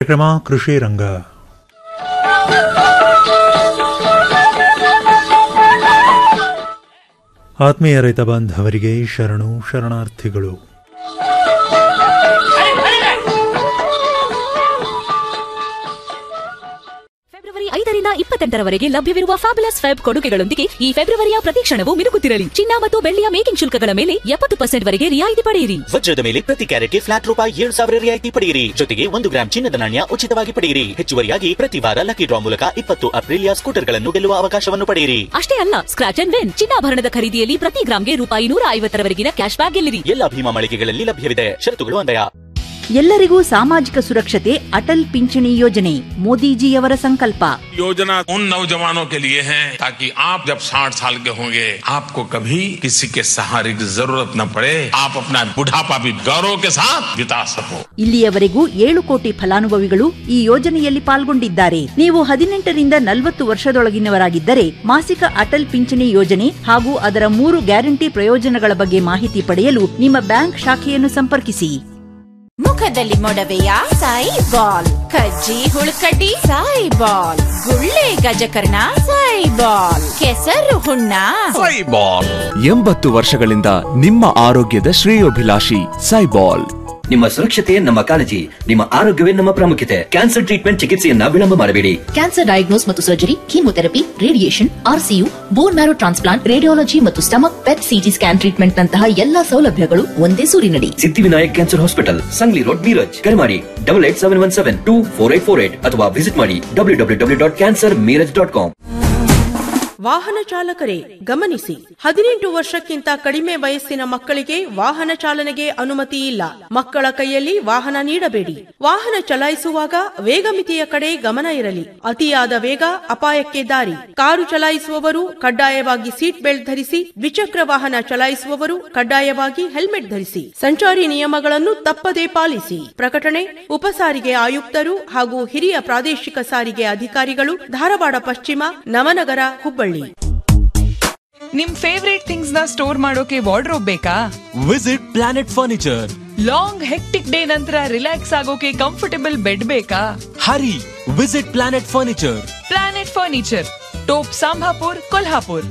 ಕಾರ್ಯಕ್ರಮ ಕೃಷಿ ರಂಗ ಆತ್ಮೀಯ ರೈತ ಬಾಂಧವರಿಗೆ ಶರಣು ಶರಣಾರ್ಥಿಗಳು ಫೆಬ್ರವರಿ ಐದರಿಂದ ಇಪ್ಪತ್ತೆಂಟರವರೆಗೆ ಲಭ್ಯವಿರುವ ಫ್ಯಾಬುಲಸ್ ಫೆಬ್ ಕೊಡುಗೆಗಳೊಂದಿಗೆ ಈ ಫೆಬ್ರವರಿಯ ಪ್ರತಿಕ್ಷಣವು ಮಿನುಗುತ್ತಿರಲಿ ಚಿನ್ನ ಮತ್ತು ಬೆಳ್ಳಿಯ ಮೇಕಿಂಗ್ ಶುಲ್ಕಗಳ ಮೇಲೆ ಎಪ್ಪತ್ತು ಪರ್ಸೆಂಟ್ ವರೆಗೆ ರಿಯಾಯಿತಿ ಪಡೆಯಿರಿ ವಜ್ರದ ಮೇಲೆ ಪ್ರತಿ ಕ್ಯಾರೆಟ್ಗೆ ಫ್ಲಾಟ್ ರೂಪಾಯಿ ಏಳು ಸಾವಿರ ರಿಯಾಯಿತಿ ಪಡೆಯಿರಿ ಜೊತೆಗೆ ಒಂದು ಗ್ರಾಂ ಚಿನ್ನದ ನಾಣ್ಯ ಉಚಿತವಾಗಿ ಪಡೆಯಿರಿ ಹೆಚ್ಚುವರಿಯಾಗಿ ಪ್ರತಿ ವಾರ ಲಕ್ಕಿ ಡ್ರಾ ಮೂಲಕ ಇಪ್ಪತ್ತು ಅಪ್ರಿಲಿಯಾ ಸ್ಕೂಟರ್ಗಳನ್ನು ಗೆಲ್ಲುವ ಅವಕಾಶವನ್ನು ಪಡೆಯಿರಿ ಅಷ್ಟೇ ಅಲ್ಲ ಸ್ಕ್ರಾಚ್ ಅಂಡ್ ವಿನ್ ಚಿನ್ನಾಭರಣದ ಖರೀದಿಯಲ್ಲಿ ಪ್ರತಿ ಗ್ರಾಮ್ಗೆ ರೂಪಾಯಿ ನೂರ ಐವತ್ತರವರೆಗಿನ ಕ್ಯಾಶ್ ಬ್ಯಾಕ್ ಗೆಲ್ಲಿರಿ ಎಲ್ಲ ಭೀಮಾ ಮಳಿಗೆಗಳಲ್ಲಿ ಲಭ್ಯವಿದೆ ಷರತ್ತುಗಳು ಅನ್ವಯ ಎಲ್ಲರಿಗೂ ಸಾಮಾಜಿಕ ಸುರಕ್ಷತೆ ಅಟಲ್ ಪಿಂಚಣಿ ಯೋಜನೆ ಮೋದಿಜಿಯವರ ಸಂಕಲ್ಪ योजना उन नौजवानों के लिए है ताकि आप जब 60 साल के होंगे आपको कभी किसी के सहारे की जरूरत न पड़े आप अपना बुढ़ापा भी गौरव के साथ बिता सको ಇಲ್ಲಿಯವರೆಗೂ ಏಳು ಕೋಟಿ ಫಲಾನುಭವಿಗಳು ಈ ಯೋಜನೆಯಲ್ಲಿ ಪಾಲ್ಗೊಂಡಿದ್ದಾರೆ ನೀವು ಹದಿನೆಂಟರಿಂದ ನಲವತ್ತು ವರ್ಷದೊಳಗಿನವರಾಗಿದ್ದರೆ ಮಾಸಿಕ ಅಟಲ್ ಪಿಂಚಣಿ ಯೋಜನೆ ಹಾಗೂ ಅದರ ಮೂರು ಗ್ಯಾರಂಟಿ ಪ್ರಯೋಜನಗಳ ಬಗ್ಗೆ ಮಾಹಿತಿ ಪಡೆಯಲು ನಿಮ್ಮ ಬ್ಯಾಂಕ್ ಶಾಖೆಯನ್ನು ಸಂಪರ್ಕಿಸಿ ಮುಖದಲ್ಲಿ ಮೊಡವೆಯ ಸಾಯಿ ಬಾಲ್ ಕಜ್ಜಿ ಹುಳುಕಡ್ಡಿ ಸಾಯಿ ಬಾಲ್ ಗುಳ್ಳೆ ಗಜಕರ್ಣ ಸಾಯಿ ಬಾಲ್ ಕೆಸರು ಹುಣ್ಣ ಎಂಬತ್ತು ವರ್ಷಗಳಿಂದ ನಿಮ್ಮ ಆರೋಗ್ಯದ ಶ್ರೇಯೋಭಿಲಾಷಿ ಸೈಬಾಲ್ ನಿಮ್ಮ ಸುರಕ್ಷತೆ ನಮ್ಮ ಕಾಳಜಿ ನಿಮ್ಮ ಆರೋಗ್ಯವೇ ನಮ್ಮ ಪ್ರಾಮುಖ್ಯತೆ ಕ್ಯಾನ್ಸರ್ ಟ್ರೀಟ್ಮೆಂಟ್ ಚಿಕಿತ್ಸೆಯನ್ನ ವಿಳಂಬ ಮಾಡಬೇಡಿ ಕ್ಯಾನ್ಸರ್ ಡಯಾಗ್ನೋಸ್ ಮತ್ತು surgery chemotherapy radiation RCU bone marrow transplant radiology ಮತ್ತು stomach PET CT scan treatment ನಂತಹ ಎಲ್ಲಾ ಸೌಲಭ್ಯಗಳು ಒಂದೇ ಸೂರಿನಡಿ Siddhivinayak cancer hospital Sangli road Miraj ಕರೆ ಮಾಡಿ double eight seven one seven two four eight four eight ಅಥವಾ ವಿಸಿಟ್ ಮಾಡಿ W W W dot cancer Miraj dot com ವಾಹನ ಚಾಲಕರೇ ಗಮನಿಸಿ ಹದಿನೆಂಟು ವರ್ಷಕ್ಕಿಂತ ಕಡಿಮೆ ವಯಸ್ಸಿನ ಮಕ್ಕಳಿಗೆ ವಾಹನ ಚಾಲನೆಗೆ ಅನುಮತಿ ಇಲ್ಲ ಮಕ್ಕಳ ಕೈಯಲ್ಲಿ ವಾಹನ ನೀಡಬೇಡಿ ವಾಹನ ಚಲಾಯಿಸುವಾಗ ವೇಗ ಮಿತಿಯ ಕಡೆ ಗಮನ ಇರಲಿ ಅತಿಯಾದ ವೇಗ ಅಪಾಯಕ್ಕೆ ದಾರಿ ಕಾರು ಚಲಾಯಿಸುವವರು ಕಡ್ಡಾಯವಾಗಿ ಸೀಟ್ ಬೆಲ್ಟ್ ಧರಿಸಿ ದ್ವಿಚಕ್ರ ವಾಹನ ಚಲಾಯಿಸುವವರು ಕಡ್ಡಾಯವಾಗಿ ಹೆಲ್ಮೆಟ್ ಧರಿಸಿ ಸಂಚಾರಿ ನಿಯಮಗಳನ್ನು ತಪ್ಪದೇ ಪಾಲಿಸಿ ಪ್ರಕಟಣೆ ಉಪಸಾರಿಗೆ ಆಯುಕ್ತರು ಹಾಗೂ ಹಿರಿಯ ಪ್ರಾದೇಶಿಕ ಸಾರಿಗೆ ಅಧಿಕಾರಿಗಳು ಧಾರವಾಡ ಪಶ್ಚಿಮ ನವನಗರ ಹುಬ್ಬಳ್ಳಿ ನಿಮ್ ಫೇವ್ರೇಟ್ ಥಿಂಗ್ಸ್ ನ ಸ್ಟೋರ್ ಮಾಡೋಕೆ ವಾರ್ಡ್ರೋಬ್ ಬೇಕಾ visit planet furniture long hectic day ನಂತರ ರಿಲ್ಯಾಕ್ಸ್ ಆಗೋಕೆ ಕಂಫರ್ಟಬಲ್ ಬೆಡ್ ಬೇಕಾ hurry visit planet furniture planet furniture Top Sambhapur Kolhapur